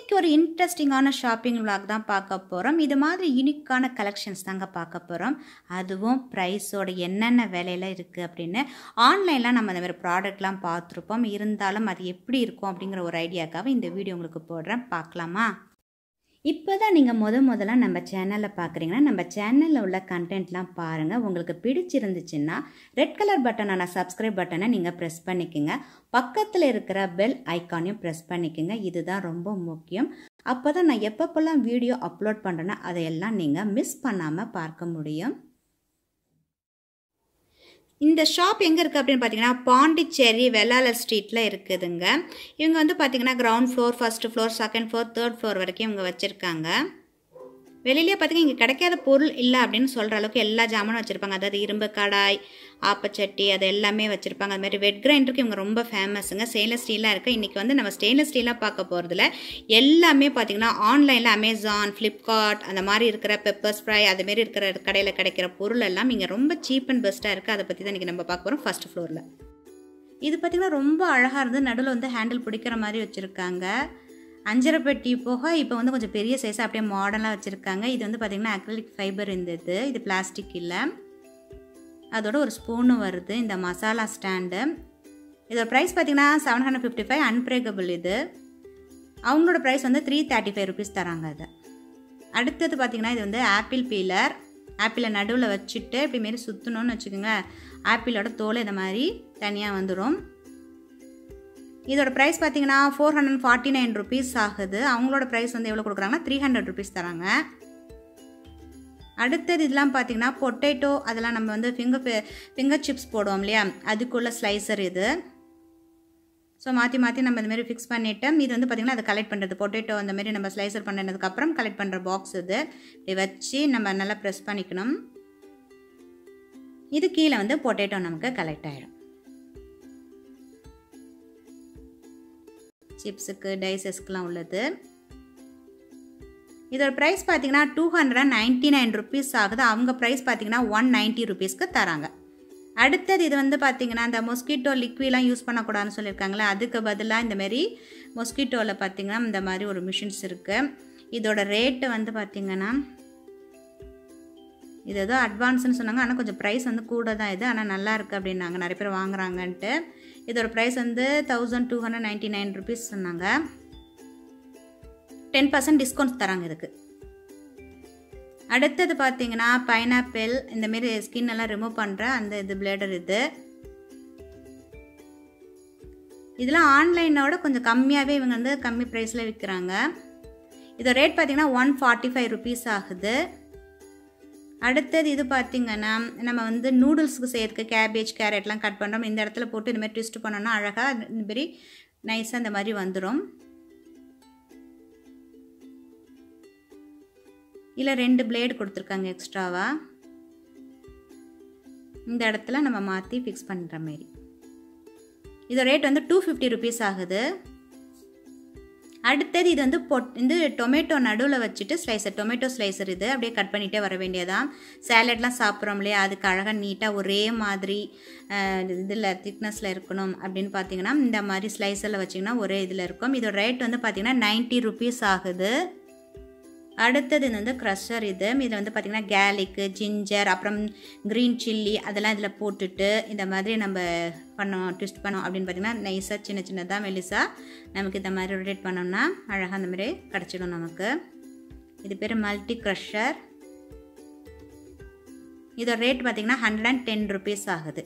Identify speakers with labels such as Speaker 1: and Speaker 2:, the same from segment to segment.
Speaker 1: இன்றைக்கி ஒரு இன்ட்ரெஸ்டிங்கான ஷாப்பிங் vlog தான் பார்க்க போகிறோம் இது மாதிரி யூனிக்கான கலெக்ஷன்ஸ் தாங்க பார்க்க போகிறோம் அதுவும் ப்ரைஸோட என்னென்ன விலையில இருக்குது அப்படின்னு ஆன்லைனில் நம்ம அந்த மாதிரி ப்ராடக்ட்லாம் பார்த்துருப்போம் இருந்தாலும் அது எப்படி இருக்கும் அப்படிங்கிற ஒரு ஐடியாக்காக இந்த வீடியோ உங்களுக்கு போடுறேன் பார்க்கலாமா இப்போ தான் நீங்கள் முத முதல்ல நம்ம சேனலில் பார்க்குறீங்கன்னா நம்ம சேனலில் உள்ள கண்டென்ட்லாம் பாருங்கள் உங்களுக்கு பிடிச்சிருந்துச்சுன்னா ரெட் கலர் பட்டனான சப்ஸ்கிரைப் பட்டனை நீங்கள் ப்ரெஸ் பண்ணிக்கோங்க பக்கத்தில் இருக்கிற பெல் ஐக்கானையும் ப்ரெஸ் பண்ணிக்கோங்க இதுதான் ரொம்ப முக்கியம் அப்போ தான் நான் எப்பப்போல்லாம் வீடியோ அப்லோட் பண்ணுறேன்னா அதையெல்லாம் நீங்கள் மிஸ் பண்ணாமல் பார்க்க முடியும் இந்த ஷாப் எங்கே இருக்குது அப்படின்னு பார்த்தீங்கன்னா பாண்டிச்சேரி வெள்ளாளர் ஸ்ட்ரீட்டில் இருக்குதுங்க இவங்க வந்து பார்த்தீங்கன்னா ground floor first floor second floor third floor வரைக்கும் இவங்க வச்சுருக்காங்க வெளியிலே பார்த்தீங்கன்னா இங்கே கிடைக்காத பொருள் இல்லை அப்படின்னு சொல்கிற அளவுக்கு எல்லா ஜாமானும் வச்சுருப்பாங்க அதாவது இரும்பு கடாய் ஆப்பச்சட்டி அது எல்லாமே வச்சுருப்பாங்க அது மாதிரி வெட் கிரைண்டருக்கு இவங்க ரொம்ப ஃபேமஸுங்க ஸ்டெயின்லெஸ் ஸ்டீலாக இருக்குது இன்றைக்கி வந்து நம்ம ஸ்டெயின்லெஸ் ஸ்டீலாக பார்க்க போகிறதுல எல்லாமே பார்த்திங்கன்னா ஆன்லைனில் அமேசான் ஃப்ளிப்கார்ட் அந்த மாதிரி இருக்கிற பெப்பர் ஸ்ப்ரை அதுமாரி இருக்கிற கடையில் கிடைக்கிற பொருள் எல்லாம் இங்கே ரொம்ப சீப் அண்ட் பெஸ்ட்டாக இருக்குது அதை பற்றி தான் இன்றைக்கி நம்ம பார்க்க போகிறோம் ஃபஸ்ட் ஃப்ளோரில் இது பார்த்திங்கன்னா ரொம்ப அழகாக இருந்து நடுவில் வந்து ஹேண்டில் பிடிக்கிற மாதிரி வச்சுருக்காங்க அஞ்சரை பெட்டி போக இப்போ வந்து கொஞ்சம் பெரிய சைஸாக அப்படியே மாடலாக வச்சுருக்காங்க இது வந்து பார்த்திங்கன்னா அக்ரலிக் ஃபைபர் இருந்தது இது பிளாஸ்டிக் இல்லை அதோட ஒரு ஸ்பூனும் வருது இந்த மசாலா ஸ்டாண்டு இதோட ப்ரைஸ் பார்த்திங்கன்னா seven hundred fifty five unbreakable இது அவங்களோட ப்ரைஸ் வந்து த்ரீ தேர்ட்டி ஃபைவ் ருபீஸ் தராங்க அது அடுத்தது பார்த்திங்கன்னா இது வந்து ஆப்பிள் பீலர் ஆப்பிளை நடுவில் வச்சுட்டு இப்படி மாரி சுற்றணும்னு வச்சுக்கோங்க ஆப்பிளோட தோல் இந்த மாதிரி தனியாக வந்துடும் இதோட ப்ரைஸ் பார்த்தீங்கன்னா four hundred forty nine rupees ஆகுது அவங்களோட ப்ரைஸ் வந்து எவ்வளோ கொடுக்குறாங்கன்னா த்ரீ ஹண்ட்ரட் ருபீஸ் தராங்க அடுத்தது இதெல்லாம் பார்த்தீங்கன்னா பொட்டேட்டோ அதெல்லாம் நம்ம வந்து ஃபிங்கர் ஃபிங்கர் சிப்ஸ் போடுவோம் இல்லையா அதுக்குள்ள ஸ்லைசர் இது ஸோ மாற்றி மாற்றி நம்ம இந்த மாதிரி ஃபிக்ஸ் பண்ணிவிட்டு இது வந்து பார்த்திங்கன்னா அதை கலெக்ட் பண்ணுறது பொட்டேட்டோ அந்த மாதிரி நம்ம ஸ்லைசர் பண்ணதுக்கப்புறம் கலெக்ட் பண்ணுற பாக்ஸ் இது இப்படி வச்சு நம்ம நல்லா ப்ரெஸ் பண்ணிக்கணும் இது கீழே வந்து பொட்டேட்டோ நமக்கு கலெக்ட் ஆகிடும் சிப்ஸுக்கு டைசஸ்க்கெலாம் உள்ளது இதோட ப்ரைஸ் பார்த்தீங்கன்னா two hundred ninety nine rupees ஆகுது அவங்க ப்ரைஸ் பார்த்தீங்கன்னா ஒன் நைன்ட்டி ருபீஸ்க்கு தராங்க அடுத்தது இது வந்து பார்த்தீங்கன்னா இந்த மொஸ்கிட்டோ லிக்விலாம் யூஸ் பண்ணக்கூடாதுன்னு சொல்லியிருக்காங்களே அதுக்கு பதிலாக இந்த மாதிரி மொஸ்கிட்டோவில் பார்த்தீங்கன்னா இந்த மாதிரி ஒரு மிஷின்ஸ் இருக்குது இதோட ரேட்டு வந்து பார்த்திங்கன்னா இது ஏதோ அட்வான்ஸ்னு சொன்னாங்க ஆனால் கொஞ்சம் ப்ரைஸ் வந்து கூட தான் இது ஆனால் நல்லா இருக்குது அப்படின்னாங்க நிறைய பேர் வாங்குறாங்கன்ட்டு இதோட ப்ரைஸ் வந்து thousand two hundred ninety nine rupees சொன்னாங்க டென் பர்சன்ட் டிஸ்கவுண்ட்ஸ் தராங்க இதுக்கு அடுத்தது பார்த்தீங்கன்னா பைனாப்பிள் இந்தமாரி ஸ்கின் எல்லாம் ரிமூவ் பண்ணுற அந்த இது பிளேடர் இது இதெல்லாம் ஆன்லைனோட கொஞ்சம் கம்மியாகவே இவங்க வந்து கம்மி ப்ரைஸில் விற்கிறாங்க இதோட ரேட் பார்த்தீங்கன்னா ஒன் ஃபார்ட்டி ஃபைவ் ருபீஸ் ஆகுது அடுத்தது இது பார்த்திங்கன்னா நம்ம வந்து நூடுல்ஸுக்கு செய்யறதுக்கு கேபேஜ் கேரட்லாம் கட் பண்ணுறோம் இந்த இடத்துல போட்டு இந்த மாதிரி ட்விஸ்ட் பண்ணோன்னா அழகாக இந்த மாதிரி நைஸாக இந்த மாதிரி வந்துடும் இல்லை ரெண்டு பிளேடு கொடுத்துருக்காங்க எக்ஸ்ட்ராவாக இந்த இடத்துல நம்ம மாற்றி ஃபிக்ஸ் பண்ணுற மாரி இதோட ரேட் வந்து டூ ஃபிஃப்டி ருபீஸ் ஆகுது அடுத்தது இது வந்து பொட் இந்த டொமேட்டோ நடுவில் வச்சுட்டு ஸ்லைசர் டொமேட்டோ ஸ்லைசர் இது அப்படியே கட் பண்ணிகிட்டே வர வேண்டியதான் சேலட்லாம் சாப்பிட்றோம் இல்லையா அதுக்கு அழகாக நீட்டாக ஒரே மாதிரி இதில் திக்னஸில் இருக்கணும் அப்படின்னு பார்த்தீங்கன்னா இந்த மாதிரி ஸ்லைஸரில் வச்சிங்கன்னா ஒரே இதில் இருக்கும் இதோட ரேட் வந்து பார்த்திங்கன்னா நைன்ட்டி ருபீஸ் ஆகுது அடுத்தது இது வந்து க்ரஷர் இது இதில் வந்து பார்த்திங்கன்னா கேலிக்கு ஜிஞ்சர் அப்புறம் க்ரீன் சில்லி அதெல்லாம் இதில் போட்டுட்டு இந்த மாதிரி நம்ம பண்ணோம் ட்விஸ்ட் பண்ணோம் அப்படின்னு பார்த்திங்கன்னா நைஸாக சின்ன சின்னதாக மெலிசாக நமக்கு இந்த மாதிரி ரொட்டேட் பண்ணோம்னா அழகாக அந்த மாதிரி கிடச்சிடும் நமக்கு இது பேர் மல்டி க்ரஷர் இதோட ரேட் பார்த்திங்கன்னா ஹண்ட்ரட் அண்ட் டென் ருபீஸ் ஆகுது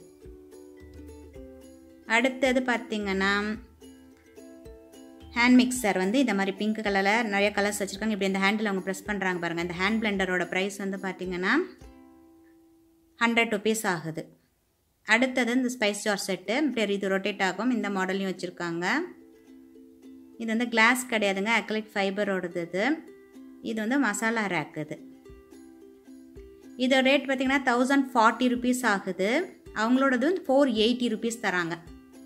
Speaker 1: அடுத்தது பார்த்திங்கன்னா ஹேண்ட் மிக்சர் வந்து இந்த மாதிரி பிங்க் கலரில் நிறைய கலர்ஸ் வச்சுருக்காங்க இப்படி இந்த ஹேண்டில் அவங்க ப்ரெஸ் பண்ணுறாங்க பாருங்கள் இந்த ஹேண்ட் பிளெண்டரோட ப்ரைஸ் வந்து பார்த்திங்கன்னா ஹண்ட்ரட் ருபீஸ் ஆகுது அடுத்தது இந்த ஸ்பைஸ் ஜார் செட்டு இப்படி இது ரொட்டேட் ஆகும் இந்த மாடலையும் வச்சுருக்காங்க இது வந்து கிளாஸ் கிடையாதுங்க அக்லிக் ஃபைபரோடது இது இது வந்து மசாலா ரேக் இது இதோட ரேட் பார்த்திங்கன்னா தௌசண்ட் ஃபார்ட்டி ருபீஸ் ஆகுது அவங்களோடது வந்து ஃபோர் எயிட்டி ருபீஸ் தராங்க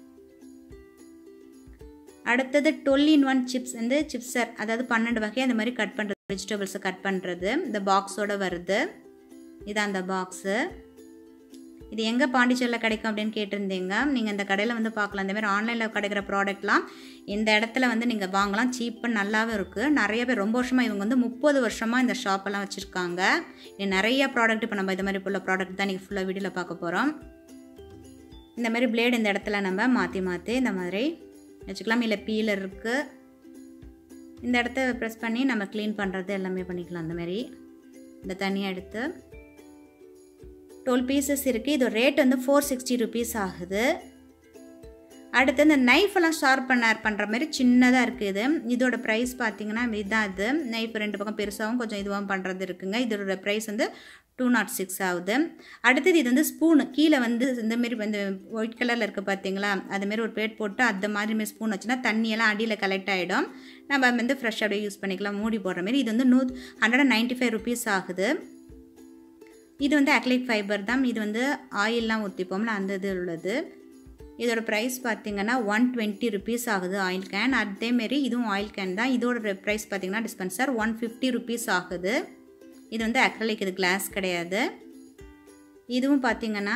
Speaker 1: அடுத்தது டுவெல் இன் ஒன் சிப்ஸ் வந்து சிப்ஸர் அதாவது பன்னெண்டு வகை அந்த மாதிரி கட் பண்ணுறது வெஜிடபிள்ஸை கட் பண்ணுறது இந்த பாக்ஸோடு வருது இது அந்த பாக்ஸு இது எங்கே பாண்டிச்சேரியில் கிடைக்கும் அப்படின்னு கேட்டிருந்தீங்க நீங்கள் இந்த கடையில் வந்து பார்க்கலாம் இந்த மாதிரி ஆன்லைனில் கிடைக்கிற ப்ராடக்ட்லாம் இந்த இடத்துல வந்து நீங்கள் வாங்கலாம் சீப்பாக நல்லாவே இருக்குது நிறைய பேர் ரொம்ப வருஷமாக இவங்க வந்து முப்பது வருஷமாக இந்த ஷாப்பெல்லாம் வச்சுருக்காங்க இது நிறைய ப்ராடக்ட் இப்போ நம்ம இது மாதிரி உள்ள ப்ராடக்ட் தான் நீங்கள் ஃபுல்லாக வீடியோவில் பார்க்க போகிறோம் இந்த மாதிரி பிளேடு இந்த இடத்துல நம்ம மாற்றி மாற்றி இந்த மாதிரி வச்சுக்கலாம் இல்லை பீலர் இருக்குது இந்த இடத்த ப்ரெஸ் பண்ணி நம்ம க்ளீன் பண்ணுறது எல்லாமே பண்ணிக்கலாம் அந்த மாதிரி இந்த தனியாக எடுத்து டுவெல் பீசஸ் இருக்குது இது ரேட் வந்து ஃபோர் சிக்ஸ்டி ருபீஸ் ஆகுது அடுத்து இந்த நைஃப் எல்லாம் ஷார்ப் பண்ண பண்ணுற மாதிரி சின்னதாக இருக்குது இது இதோட ப்ரைஸ் பார்த்தீங்கன்னா இதுதான் இது நைஃப் ரெண்டு பக்கம் பெருசாகவும் கொஞ்சம் இதுவாகவும் பண்ணுறது இருக்குங்க இதோட ப்ரைஸ் வந்து டூ நாட் சிக்ஸ் ஆகுது அடுத்தது இது வந்து ஸ்பூனு கீழே வந்து இந்தமாரி வந்து ஒயிட் கலரில் இருக்குது பார்த்தீங்களா அதுமாரி ஒரு பிளேட் போட்டு அந்த மாதிரி மாரி ஸ்பூன் வச்சுன்னா தண்ணியெல்லாம் அடியில் கலெக்ட் ஆகிடும் நம்ம வந்து ஃப்ரெஷ்ஷாக அப்படியே யூஸ் பண்ணிக்கலாம் மூடி போடுற மாதிரி இது வந்து நூ hundred and ninety five rupees ஆகுது இது வந்து அக்லிக் ஃபைபர் தான் இது வந்து ஆயிலெலாம் ஊற்றிப்போம்ல அந்த இது உள்ளது இதோட ப்ரைஸ் பார்த்தீங்கன்னா ஒன் டுவெண்ட்டி ருபீஸ் ஆகுது ஆயில் கேன் அதேமாரி இதுவும் ஆயில் கேன் தான் இதோட ப்ரைஸ் பார்த்தீங்கன்னா டிஸ்பென்சர் ஒன் ஃபிஃப்டி ருபீஸ் ஆகுது இது வந்து அக்ரலிக் இது கிளாஸ் கிடையாது இதுவும் பார்த்தீங்கன்னா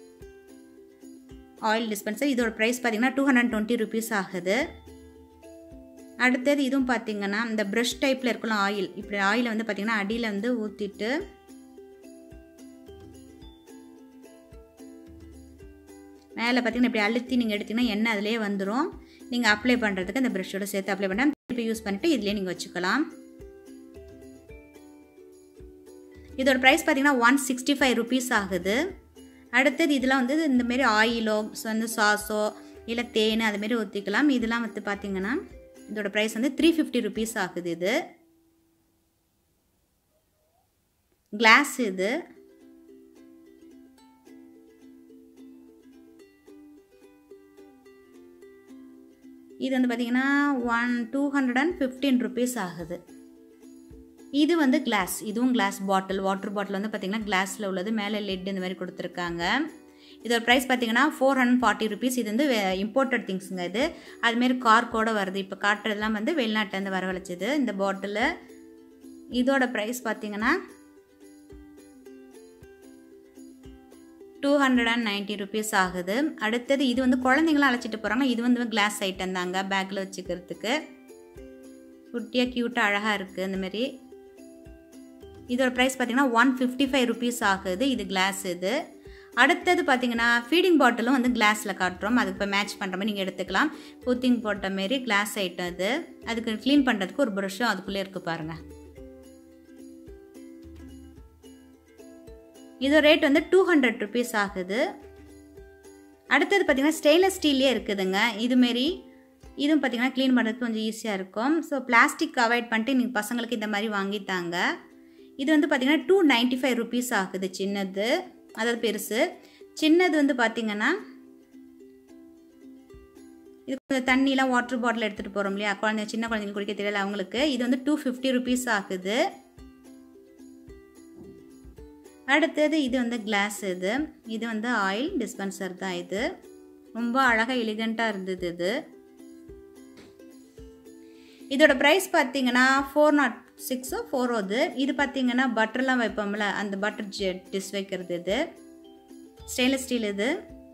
Speaker 1: ஆயில் டிஸ்பென்சர் இதோட ப்ரைஸ் பார்த்தீங்கன்னா டூ ஹண்ட்ரட் டுவெண்ட்டி ருபீஸ் ஆகுது அடுத்தது இதுவும் பார்த்தீங்கன்னா இந்த ப்ரஷ் டைப்பில் இருக்கலாம் ஆயில் இப்படி ஆயிலை வந்து பார்த்தீங்கன்னா அடியில் வந்து ஊற்றிட்டு மேலே பார்த்தீங்கன்னா இப்படி அழுத்தி நீங்கள் எடுத்திங்கன்னா எண்ணெய் அதிலே வந்துடும் நீங்கள் அப்ளை பண்ணுறதுக்கு இந்த ப்ரஷ்ஷோட சேர்த்து அப்ளை பண்ணால் திருப்பி யூஸ் பண்ணிவிட்டு இதுலேயே நீங்கள் வச்சுக்கலாம் இதோட ப்ரைஸ் பார்த்தீங்கன்னா ஒன் சிக்ஸ்டி ஃபைவ் ருபீஸ் ஆகுது அடுத்தது இதெல்லாம் வந்து இந்தமாரி ஆயிலோ வந்து சாஸோ இல்லை தேன் அதுமாரி ஊற்றிக்கலாம் இதெல்லாம் வந்து பார்த்தீங்கன்னா இதோட ப்ரைஸ் வந்து த்ரீ ஃபிஃப்டி ருபீஸ் ஆகுது இது கிளாஸ் இது இது வந்து பார்த்திங்கன்னா one two hundred and fifteen rupees ஆகுது இது வந்து கிளாஸ் இதுவும் கிளாஸ் பாட்டில் வாட்டர் பாட்டில் வந்து பார்த்திங்கன்னா கிளாஸில் உள்ளது மேலே லெட் இந்த மாதிரி கொடுத்துருக்காங்க இதோட ப்ரைஸ் பார்த்தீங்கன்னா ஃபோர் ஹண்ட்ரட் ஃபார்ட்டி ருபீஸ் இது வந்து இம்போர்ட்டட் திங்ஸுங்க இது அதுமாரி கார் கூட வருது இப்போ காட்டுறதுலாம் வந்து வெளிநாட்டிலேருந்து வரவழைச்சது இந்த பாட்டிலு இதோட ப்ரைஸ் பார்த்தீங்கன்னா two hundred and ninety rupees ஆகுது அடுத்தது இது வந்து குழந்தைங்களாம் அழைச்சிட்டு போகிறாங்க இது வந்து கிளாஸ் ஐட்டம் தாங்க பேக்கில் வச்சுக்கிறதுக்கு குட்டியாக க்யூட்டாக அழகாக இருக்குது இந்தமாரி இதோட ப்ரைஸ் பார்த்தீங்கன்னா ஒன் ஃபிஃப்டி ஃபைவ் ருபீஸ் ஆகுது இது கிளாஸ் இது அடுத்தது பார்த்தீங்கன்னா ஃபீடிங் பாட்டிலும் வந்து கிளாஸில் காட்டுறோம் அதுக்கு இப்போ மேட்ச் பண்ணுற மாதிரி நீங்கள் எடுத்துக்கலாம் பூத்திங் போட்ட மாரி கிளாஸ் ஐட்டம் இது அதுக்கு க்ளீன் பண்ணுறதுக்கு ஒரு ப்ரஷ்ஷும் அதுக்குள்ளே இருக்குது பாருங்கள் இதோட ரேட் வந்து டூ ஹண்ட்ரட் ருபீஸ் ஆகுது அடுத்தது பார்த்திங்கன்னா ஸ்டெயின்லெஸ் ஸ்டீல்லே இருக்குதுங்க இதுமாரி இதுவும் பார்த்திங்கன்னா க்ளீன் பண்ணுறதுக்கு கொஞ்சம் ஈஸியாக இருக்கும் ஸோ பிளாஸ்டிக் அவாய்ட் பண்ணிட்டு நீங்கள் பசங்களுக்கு இந்த மாதிரி வாங்கித்தாங்க இது வந்து பார்த்திங்கன்னா டூ நைன்ட்டி ஃபைவ் ருபீஸ் ஆகுது சின்னது அதாவது பெருசு சின்னது வந்து பார்த்திங்கன்னா இது கொஞ்சம் தண்ணிலாம் வாட்டர் பாட்டில் எடுத்துகிட்டு போகிறோம் இல்லையா குழந்தைங்க சின்ன குழந்தைங்க குடிக்க தெரியல அவங்களுக்கு இது வந்து டூ ஃபிஃப்டி ருபீஸ் ஆகுது அடுத்தது இது வந்து கிளாஸ் இது இது வந்து ஆயில் டிஸ்பென்சர் தான் இது ரொம்ப அழகாக எலிகண்ட்டாக இருந்தது இது இதோட ப்ரைஸ் பார்த்தீங்கன்னா ஃபோர் நாட் சிக்ஸோ ஃபோரோ இது இது பார்த்தீங்கன்னா பட்டர்லாம் வைப்போம்ல அந்த பட்டர் ஜெட் டிஷ் வைக்கிறது இது ஸ்டெயின்லெஸ் ஸ்டீல் இது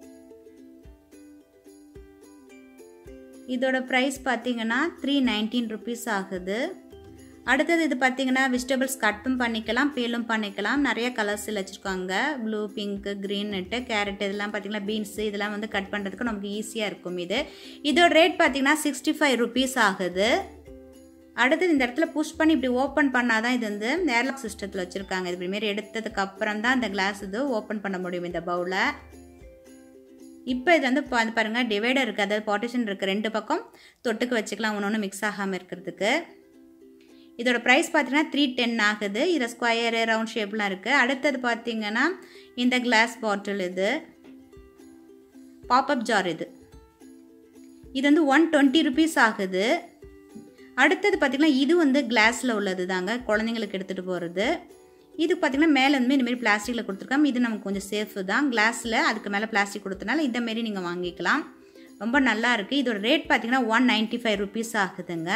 Speaker 1: இதோட ப்ரைஸ் பார்த்தீங்கன்னா த்ரீ நைன்டீன் ருபீஸ் ஆகுது அடுத்தது இது பார்த்தீங்கன்னா வெஜிடபிள்ஸ் கட்டும் பண்ணிக்கலாம் பீலும் பண்ணிக்கலாம் நிறைய கலர்ஸில் வச்சுருக்காங்க ப்ளூ பிங்க்கு க்ரீன்னுட்டு கேரட் இதெல்லாம் பார்த்தீங்கன்னா பீன்ஸு இதெல்லாம் வந்து கட் பண்ணுறதுக்கு நமக்கு ஈஸியாக இருக்கும் இது இதோட ரேட் பார்த்தீங்கன்னா சிக்ஸ்டி ஃபைவ் ருபீஸ் ஆகுது அடுத்தது இந்த இடத்துல புஷ் பண்ணி இப்படி ஓப்பன் பண்ணால் தான் இது வந்து ஏர்லாக் சிஸ்டத்தில் வச்சுருக்காங்க இது இப்படிமாரி எடுத்ததுக்கு அப்புறம் தான் இந்த கிளாஸ் இது ஓப்பன் பண்ண முடியும் இந்த பவுலை இப்போ இது வந்து பா பாருங்கள் டிவைடர் இருக்குது அதாவது பார்ட்டிஷன் இருக்குது ரெண்டு பக்கம் தொட்டுக்கு வச்சுக்கலாம் ஒன்று ஒன்று மிக்ஸ் ஆகாமல் இருக்கிறதுக்கு இதோட ப்ரைஸ் பார்த்தீங்கன்னா த்ரீ டென் ஆகுது இதில் ஸ்கொயரு ரவுண்ட் ஷேப்லாம் இருக்குது அடுத்தது பார்த்தீங்கன்னா இந்த கிளாஸ் பாட்டில் இது பாப்அப் ஜார் இது இது வந்து ஒன் டுவெண்ட்டி ருபீஸ் ஆகுது அடுத்தது பார்த்திங்கன்னா இது வந்து கிளாஸில் உள்ளது தாங்க குழந்தைங்களுக்கு எடுத்துகிட்டு போகிறது இது பார்த்திங்கன்னா மேலே வந்து இந்தமாரி பிளாஸ்டிக்கில் கொடுத்துருக்காங்க இது நமக்கு கொஞ்சம் சேஃபு தான் கிளாஸில் அதுக்கு மேலே பிளாஸ்டிக் கொடுத்தனால இந்தமாரி நீங்கள் வாங்கிக்கலாம் ரொம்ப நல்லா இருக்குது இதோட ரேட் பார்த்திங்கன்னா ஒன் நைன்ட்டி ஃபைவ் ருபீஸ் ஆகுதுங்க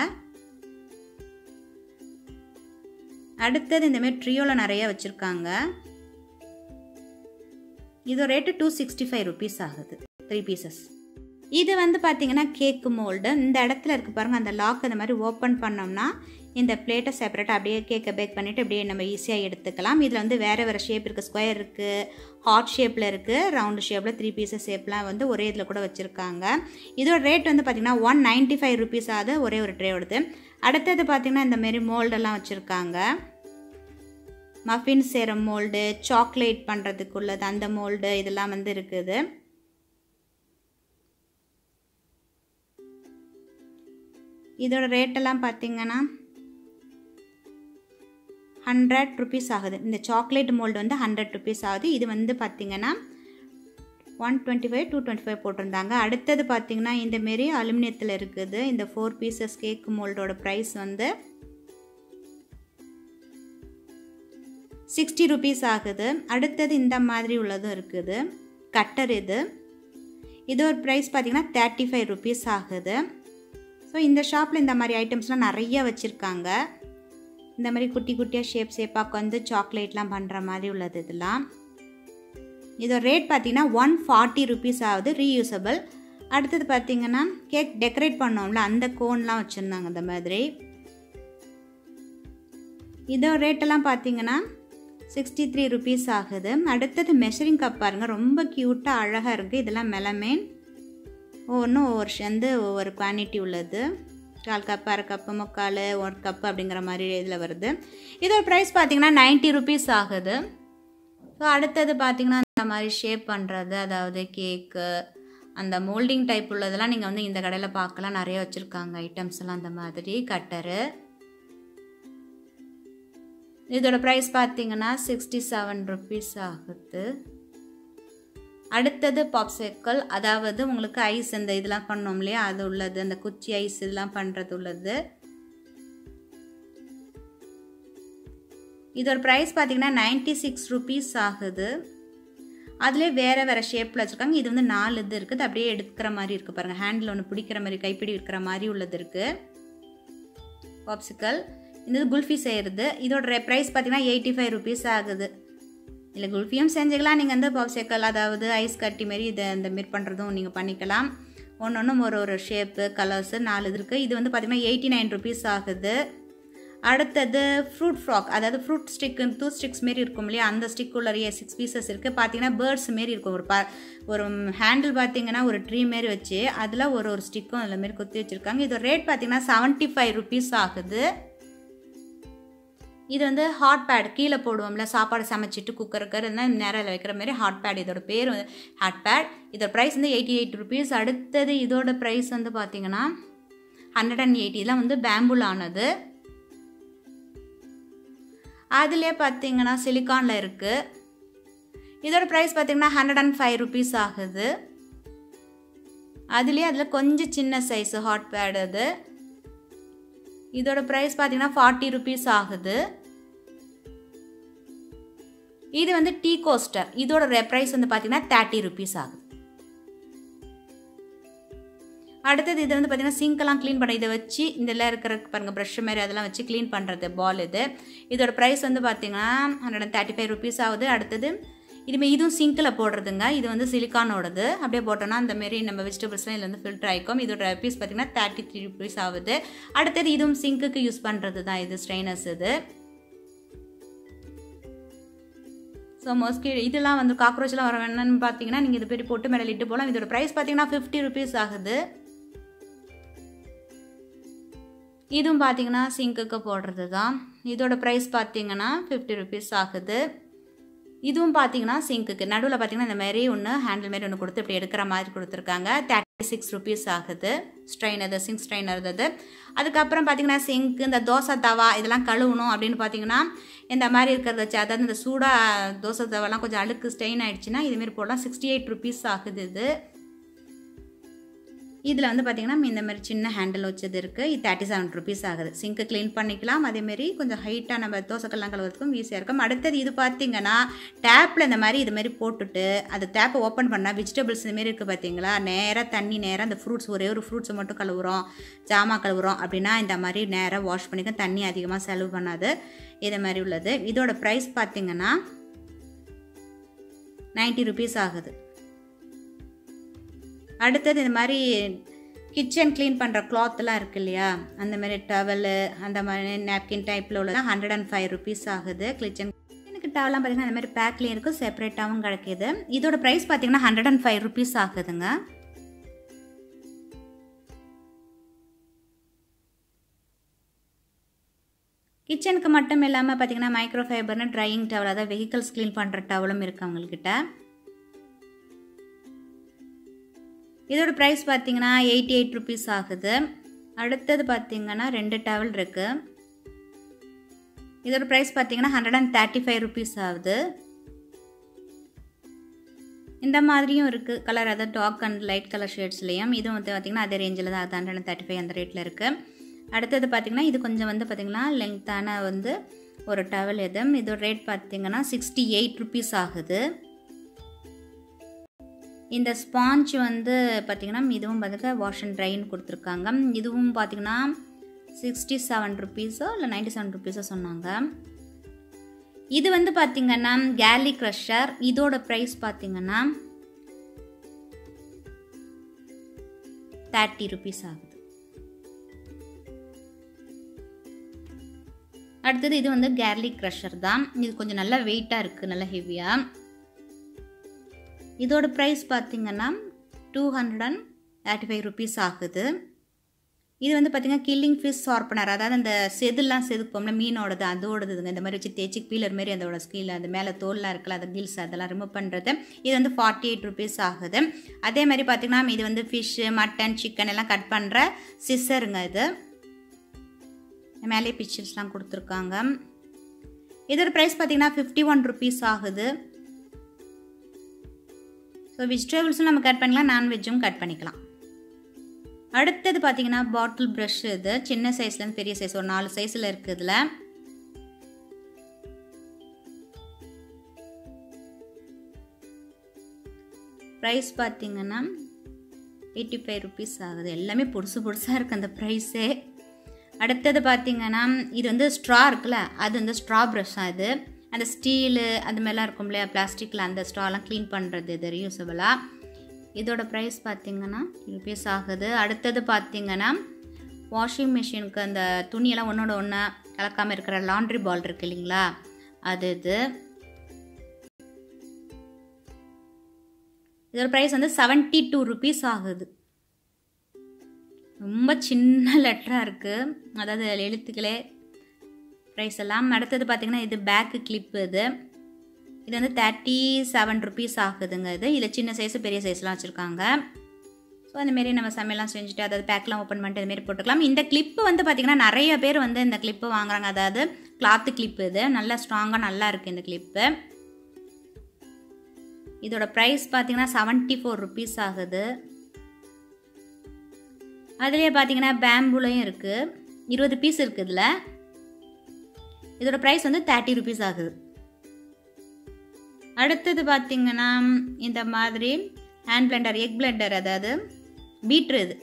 Speaker 1: அடுத்தது இந்தமாரி ட்ரியோவில் நிறைய வச்சுருக்காங்க இது rate two sixty five rupees ஆகுது த்ரீ பீசஸ் இது வந்து பார்த்தீங்கன்னா கேக்கு மோல்டு இந்த இடத்துல இருக்கு பாருங்கள் அந்த லாக் அந்த மாதிரி ஓப்பன் பண்ணோம்னா இந்த பிளேட்டை செப்பரேட்டாக அப்படியே கேக்கை பேக் பண்ணிவிட்டு அப்படியே நம்ம ஈஸியாக எடுத்துக்கலாம் இதில் வந்து வேறு வேறு ஷேப் இருக்குது ஸ்கொயர் இருக்குது ஹார்ட் ஷேப்பில் இருக்குது ரவுண்டு ஷேப்பில் த்ரீ பீசஸ் ஷேப்லாம் வந்து ஒரே இதில் கூட வச்சுருக்காங்க இதோட ரேட் வந்து பார்த்திங்கன்னா ஒன் நைன்ட்டி ஃபைவ் ருபீஸ் ஆகுது ஒரே ஒரு ட்ரே வருது அடுத்தது பார்த்திங்கன்னா இந்த மாரி மோல்டெல்லாம் வச்சுருக்காங்க மஃபின் சேர மோல்டு சாக்லேட் பண்ணுறதுக்கு உள்ளது அந்த மோல்டு இதெல்லாம் வந்து இருக்குது இதோட ரேட்டெல்லாம் பார்த்தீங்கன்னா ஹண்ட்ரட் ருபீஸ் ஆகுது இந்த சாக்லேட் மோல்டு வந்து ஹண்ட்ரட் ருபீஸ் ஆகுது இது வந்து பார்த்திங்கன்னா one twenty five two twenty five போட்டிருந்தாங்க அடுத்தது பார்த்திங்கன்னா இந்தமாரி அலுமினியத்தில் இருக்குது இந்த ஃபோர் பீசஸ் கேக் மோல்டோட ப்ரைஸ் வந்து சிக்ஸ்டி ருபீஸ் ஆகுது அடுத்தது இந்த மாதிரி உள்ளதும் இருக்குது கட்டர் இது இது ஒரு ப்ரைஸ் பார்த்திங்கன்னா தேர்ட்டி ஃபைவ் ருபீஸ் ஆகுது ஸோ இந்த ஷாப்பில் இந்த மாதிரி ஐட்டம்ஸ்லாம் நிறைய வச்சுருக்காங்க இந்த மாதிரி குட்டி குட்டியாக ஷேப் ஷேப்பாக வந்து சாக்லேட்லாம் பண்ணுற மாதிரி உள்ளது இதெல்லாம் இதோட ரேட் பார்த்தீங்கன்னா ஒன் ஃபார்ட்டி ருபீஸ் ஆகுது ரீயூசபிள் அடுத்தது பார்த்தீங்கன்னா கேக் டெக்கரேட் பண்ணோம்ல அந்த கோன்லாம் வச்சுருந்தாங்க இந்த மாதிரி இதோட ரேட்டெல்லாம் பார்த்தீங்கன்னா சிக்ஸ்டி த்ரீ ருபீஸ் ஆகுது அடுத்தது மெஷரிங் கப் பாருங்கள் ரொம்ப க்யூட்டாக அழகாக இருக்குது இதெல்லாம் மெலமேன் ஒவ்வொன்றும் ஒவ்வொரு வந்து ஒவ்வொரு குவான்டிட்டி உள்ளது கால் கப்பு அரை கப்பு முக்கால் ஒரு கப்பு அப்படிங்கிற மாதிரி இதில் வருது இதோட ப்ரைஸ் பார்த்தீங்கன்னா நைன்ட்டி ருபீஸ் ஆகுது ஸோ அடுத்தது பார்த்தீங்கன்னா இந்த மாதிரி ஷேப் பண்ணுறது அதாவது கேக்கு அந்த மோல்டிங் டைப் உள்ளதெல்லாம் நீங்கள் வந்து இந்த கடையில் பார்க்கலாம் நிறைய வச்சுருக்காங்க ஐட்டம்ஸ் எல்லாம் அந்த மாதிரி கட்டரு இதோட ப்ரைஸ் பார்த்தீங்கன்னா சிக்ஸ்டி செவன் ருபீஸ் ஆகுது அடுத்தது பாப்சைக்கிள் அதாவது உங்களுக்கு ஐஸ் இந்த இதெல்லாம் பண்ணோம் இல்லையா அது உள்ளது அந்த குச்சி ஐஸ் இதெல்லாம் பண்ணுறது உள்ளது இதோட ப்ரைஸ் பார்த்தீங்கன்னா நைன்டி சிக்ஸ் ருபீஸ் ஆகுது அதிலே வேறு வேறு ஷேப்பில் வச்சுருக்காங்க இது வந்து நாலு இது இருக்குது அப்படியே எடுக்கிற மாதிரி இருக்குது பாருங்கள் ஹேண்டில் ஒன்று பிடிக்கிற மாதிரி கைப்பிடி இருக்கிற மாதிரி உள்ளது இருக்குது பாப்சிக்கல் இந்த குல்ஃபி செய்கிறது இதோட ப்ரைஸ் பார்த்தீங்கன்னா எயிட்டி ஃபைவ் ருபீஸ் ஆகுது இல்லை குல்ஃபியும் செஞ்சுக்கலாம் நீங்கள் வந்து பாப்சிக்கல் அதாவது ஐஸ் கட்டி மாரி இதை இந்த மாரி பண்ணுறதும் நீங்கள் பண்ணிக்கலாம் ஒன்று ஒன்றும் ஒரு ஒரு ஷேப்பு கலர்ஸு நாலு இது இருக்குது இது வந்து பார்த்திங்கன்னா எயிட்டி நைன் ருபீஸ் ஆகுது அடுத்தது ஃப்ரூட் ஃப்ராக் அதாவது ஃப்ரூட் ஸ்டிக்கு டூ ஸ்டிக்ஸ் மாரி இருக்கும் இல்லையா அந்த ஸ்டிக் உள்ளறைய சிக்ஸ் பீசஸ் இருக்குது பார்த்தீங்கன்னா பேர்ட்ஸ் மாரி இருக்கும் ஒரு பா ஒரு ஹேண்டில் பார்த்தீங்கன்னா ஒரு ட்ரீ மாரி வச்சு அதில் ஒரு ஒரு ஸ்டிக்கும் அதில் மாரி குத்தி வச்சுருக்காங்க இதோட ரேட் பார்த்தீங்கன்னா செவன்ட்டி ஃபைவ் ருபீஸ் ஆகுது இது வந்து ஹாட் பேட் கீழே போடுவோம்ல சாப்பாடு சமைச்சிட்டு குக்கருக்கு இருந்தால் நேரம் வைக்கிற மாதிரி ஹாட் பேட் இதோட பேர் வந்து ஹாட் பேட் இதோட ப்ரைஸ் வந்து எயிட்டி எயிட் ருபீஸ் அடுத்தது இதோட ப்ரைஸ் வந்து பார்த்தீங்கன்னா ஹண்ட்ரட் அண்ட் எயிட்டி இதெல்லாம் வந்து பேம்புல் ஆனது அதிலே பார்த்தீங்கன்னா சிலிக்கானில் இருக்குது இதோட ப்ரைஸ் பார்த்தீங்கன்னா ஹண்ட்ரட் அண்ட் ஃபைவ் ருபீஸ் ஆகுது அதுலேயே அதில் கொஞ்சம் சின்ன சைஸு ஹாட் பேட் அது இதோட ப்ரைஸ் பார்த்தீங்கன்னா ஃபார்ட்டி ருபீஸ் ஆகுது இது வந்து டீ கோஸ்டர் இதோட ப்ரைஸ் வந்து பார்த்தீங்கன்னா தேர்ட்டி ருபீஸ் ஆகுது அடுத்தது இது வந்து பார்த்தீங்கன்னா சிங்க்கெல்லாம் க்ளீன் பண்ண இதை வச்சு இதில் இருக்கிற பாருங்கள் ப்ரஷ் மாதிரி அதெல்லாம் வச்சு க்ளீன் பண்ணுறது பால் இது இதோட ப்ரைஸ் வந்து பார்த்தீங்கன்னா hundred and thirty five rupees ஆகுது அடுத்தது இதுமாரி இதுவும் சிங்கில் போடுறதுங்க இது வந்து சிலிக்கானோடது அப்படியே போட்டோன்னா அந்த மாரி நம்ம வெஜிடபிள்ஸ்லாம் இதில் வந்து ஃபில்டர் ஆகிக்கும் இதோட பீஸ் பார்த்திங்கன்னா தேர்ட்டி த்ரீ ருபீஸ் ஆகுது அடுத்தது இதுவும் சிங்க்குக்கு யூஸ் பண்ணுறது தான் இது ஸ்ட்ரைனர்ஸ் இது ஸோ மோஸ்ட்லி இதெல்லாம் வந்து காக்ரோச்லாம் வர வேணும்னு பார்த்தீங்கன்னா நீங்கள் இது பெரிய போட்டு மேலே இட்டு போகலாம் இதோட ப்ரைஸ் பார்த்தீங்கன்னா ஃபிஃப்டி ருபீஸ் ஆகுது இதுவும் பார்த்தீங்கன்னா சிங்க்குக்கு போடுறது தான் இதோட ப்ரைஸ் பார்த்தீங்கன்னா ஃபிஃப்டி ருபீஸ் ஆகுது இதுவும் பார்த்தீங்கன்னா சிங்க்குக்கு நடுவில் பார்த்தீங்கன்னா இந்த மாதிரி ஒன்று ஹேண்டில் மாரி ஒன்று கொடுத்து இப்படி எடுக்கிற மாதிரி கொடுத்துருக்காங்க தேர்ட்டி சிக்ஸ் ருபீஸ் ஆகுது ஸ்ட்ரைனர் சிங்க் ஸ்ட்ரைனர் அது அதுக்கப்புறம் பார்த்தீங்கன்னா சிங்க் இந்த தோசை தவா இதெல்லாம் கழுவணும் அப்படின்னு பார்த்தீங்கன்னா இந்த மாதிரி இருக்கிறத வச்சு அதாவது இந்த சூடாக தோசை தவாலாம் கொஞ்சம் அழுக்கு ஸ்ட்ரெயின் ஆகிடுச்சுன்னா இதுமாரி போடலாம் சிக்ஸ்டி எயிட் ருபீஸ் ஆகுது இது இதில் வந்து பார்த்திங்கன்னா இந்த மாதிரி சின்ன ஹேண்டில் வச்சது இருக்குது இது தேர்ட்டி செவன் ருபீஸ் ஆகுது சிங்க்கு க்ளீன் பண்ணிக்கலாம் அதேமாரி கொஞ்சம் ஹைட்டாக நம்ம தோசைக்கெல்லாம் கழுவுறதுக்கும் ஈஸியாக இருக்கும் அடுத்தது இது பார்த்திங்கன்னா டேப்பில் இந்த மாதிரி இது மாதிரி போட்டுட்டு அது டேப்பை ஓப்பன் பண்ணால் வெஜிடபிள்ஸ் இந்தமாரி இருக்குது பார்த்தீங்களா நேராக தண்ணி நேராக அந்த ஃப்ரூட்ஸ் ஒரே ஒரு ஃப்ரூட்ஸை மட்டும் கழுவுறோம் ஜாமான் கழுவுறோம் அப்படின்னா இந்த மாதிரி நேராக வாஷ் பண்ணிக்க தண்ணி அதிகமாக செலவு பண்ணாது இதை மாதிரி உள்ளது இதோட ப்ரைஸ் பார்த்திங்கன்னா நைன்ட்டி ருபீஸ் ஆகுது அடுத்தது இந்த மாதிரி கிச்சன் க்ளீன் பண்ணுற கிளாத்லாம் இருக்கு இல்லையா அந்த மாதிரி டவலு அந்த மாதிரி நாப்கின் டைப்பில் உள்ளது ஹண்ட்ரட் அண்ட் ஃபைவ் ருபீஸ் ஆகுது கிச்சன் எனக்கு டவலாம் பார்த்தீங்கன்னா அந்த மாதிரி பேக்லேயும் இருக்கும் செப்பரேட்டாகவும் கிடைக்கிது இதோட ப்ரைஸ் பார்த்தீங்கன்னா ஹண்ட்ரட் அண்ட் ஃபைவ் ருபீஸ் ஆகுதுங்க கிச்சனுக்கு மட்டும் இல்லாமல் பார்த்தீங்கன்னா மைக்ரோ ஃபைபர்னு ட்ரையிங் டவல் அதாவது வெஹிக்கல்ஸ் க்ளீன் பண்ணுற டவலும் இருக்குது அவங்கக்கிட்ட இதோட ப்ரைஸ் பார்த்தீங்கன்னா எயிட்டி எயிட் ருபீஸ் ஆகுது அடுத்தது பார்த்தீங்கன்னா ரெண்டு டவல் இருக்குது இதோட ப்ரைஸ் பார்த்தீங்கன்னா hundred and thirty five rupees ஆகுது இந்த மாதிரியும் இருக்குது கலர் அதாவது டார்க் அண்ட் லைட் கலர் ஷேட்ஸ்லேயும் இதுவும் வந்து பார்த்திங்கன்னா அதே ரேஞ்சில் தான் அது ஹண்ட்ரட் அண்ட் தேர்ட்டி ஃபைவ் அந்த ரேட்டில் இருக்குது அடுத்தது பார்த்திங்கன்னா இது கொஞ்சம் வந்து பார்த்திங்கன்னா லெங்க்த்தான வந்து ஒரு டவல் இது இதோட ரேட் பார்த்திங்கன்னா சிக்ஸ்டி எயிட் ருபீஸ் ஆகுது இந்த ஸ்பாஞ்ச் வந்து பார்த்திங்கன்னா இதுவும் பார்த்துக்க வாஷ் அண்ட் ட்ரைன்னு கொடுத்துருக்காங்க இதுவும் பார்த்திங்கன்னா சிக்ஸ்டி செவன் ருபீஸோ இல்லை நைன்டி செவன் ருபீஸோ சொன்னாங்க இது வந்து பார்த்திங்கன்னா கேலி க்ரஷர் இதோட ப்ரைஸ் பார்த்திங்கன்னா தேர்ட்டி ருபீஸ் ஆகுது அடுத்தது இது வந்து கேர்லிக் க்ரஷர் தான் இது கொஞ்சம் நல்லா வெயிட்டாக இருக்குது நல்லா ஹெவியாக இதோட ப்ரைஸ் பார்த்திங்கன்னா two hundred and thirty five rupees ஆகுது இது வந்து பார்த்திங்கன்னா கில்லிங் ஃபிஷ் ஷார்ப்பனர் அதாவது அந்த செதுலாம் செதுப்போம்ல மீனோடது அதோடதுங்க இந்த மாதிரி வச்சு தேய்ச்சி பீலர் மாரி அதோட ஸ்கீல் அந்த மேலே தோல்லாம் இருக்குல்ல அந்த கில்ஸ் அதெல்லாம் ரிமூவ் பண்ணுறது இது வந்து ஃபார்ட்டி எயிட் ருபீஸ் ஆகுது அதே மாதிரி பார்த்திங்கன்னா இது வந்து ஃபிஷ்ஷு மட்டன் சிக்கன் எல்லாம் கட் பண்ணுற சிஸ்ஸருங்க இது மேலே பிக்சர்ஸ்லாம் கொடுத்துருக்காங்க இதோட ப்ரைஸ் பார்த்திங்கன்னா ஃபிஃப்டி ஒன் ருபீஸ் ஆகுது ஸோ வெஜிடபிள்ஸும் நம்ம கட் பண்ணிக்கலாம் நான்வெஜ்ஜும் கட் பண்ணிக்கலாம் அடுத்தது பார்த்தீங்கன்னா பாட்டில் ப்ரஷ் இது சின்ன சைஸ்லேருந்து பெரிய சைஸ் ஒரு நாலு சைஸில் இருக்குது இதில் ப்ரைஸ் பார்த்தீங்கன்னா எயிட்டி ஃபைவ் ருபீஸ் ஆகுது எல்லாமே பொடுசு பொடுசாக இருக்குது அந்த ப்ரைஸே அடுத்தது பார்த்தீங்கன்னா இது வந்து ஸ்ட்ரா இருக்குல்ல அது வந்து ஸ்ட்ரா ப்ரஷ் தான் இது அந்த ஸ்டீலு அந்த மாதிரிலாம் இருக்கும் இல்லையா பிளாஸ்டிக்கில் அந்த ஸ்ட்ராலாம் க்ளீன் பண்ணுறது இது ரீயூசபிளாக இதோட ப்ரைஸ் பார்த்திங்கன்னா ருபீஸ் ஆகுது அடுத்தது பார்த்திங்கன்னா வாஷிங் மிஷினுக்கு அந்த துணியெல்லாம் ஒன்றோட ஒன்றா கலக்காமல் இருக்கிற லாண்ட்ரி பால் இருக்கு இல்லைங்களா அது இது இதோட ப்ரைஸ் வந்து செவன்ட்டி டூ ருபீஸ் ஆகுது ரொம்ப சின்ன லெட்டராக இருக்குது அதாவது எழுத்துக்களே ப்ரைஸ் எல்லாம் அடுத்தது பார்த்திங்கன்னா இது பேக்கு கிளிப்பு இது இது வந்து தேர்ட்டி செவன் ருபீஸ் ஆகுதுங்க இது இதில் சின்ன சைஸு பெரிய சைஸ்லாம் வச்சுருக்காங்க ஸோ அந்தமாரி நம்ம சமையல்லாம் செஞ்சுட்டு அதாவது பேக்லாம் ஓப்பன் பண்ணிட்டு இதுமாரி போட்டுக்கலாம் இந்த கிளிப்பு வந்து பார்த்திங்கன்னா நிறைய பேர் வந்து இந்த கிளிப்பு வாங்குறாங்க அதாவது கிளாத்து கிளிப்பு இது நல்லா ஸ்ட்ராங்காக நல்லா இருக்குது இந்த கிளிப்பு இதோட ப்ரைஸ் பார்த்தீங்கன்னா செவன்ட்டி ஃபோர் ருபீஸ் ஆகுது அதுலேயே பார்த்தீங்கன்னா பேம்புலையும் இருக்குது இருபது பீஸ் இருக்குது இதில் இதோட ப்ரைஸ் வந்து தேர்ட்டி ருபீஸ் ஆகுது அடுத்தது பார்த்தீங்கன்னா இந்த மாதிரி ஹேண்ட் பிளெண்டர் எக் பிளெண்டர் அதாவது பீட்ரு இது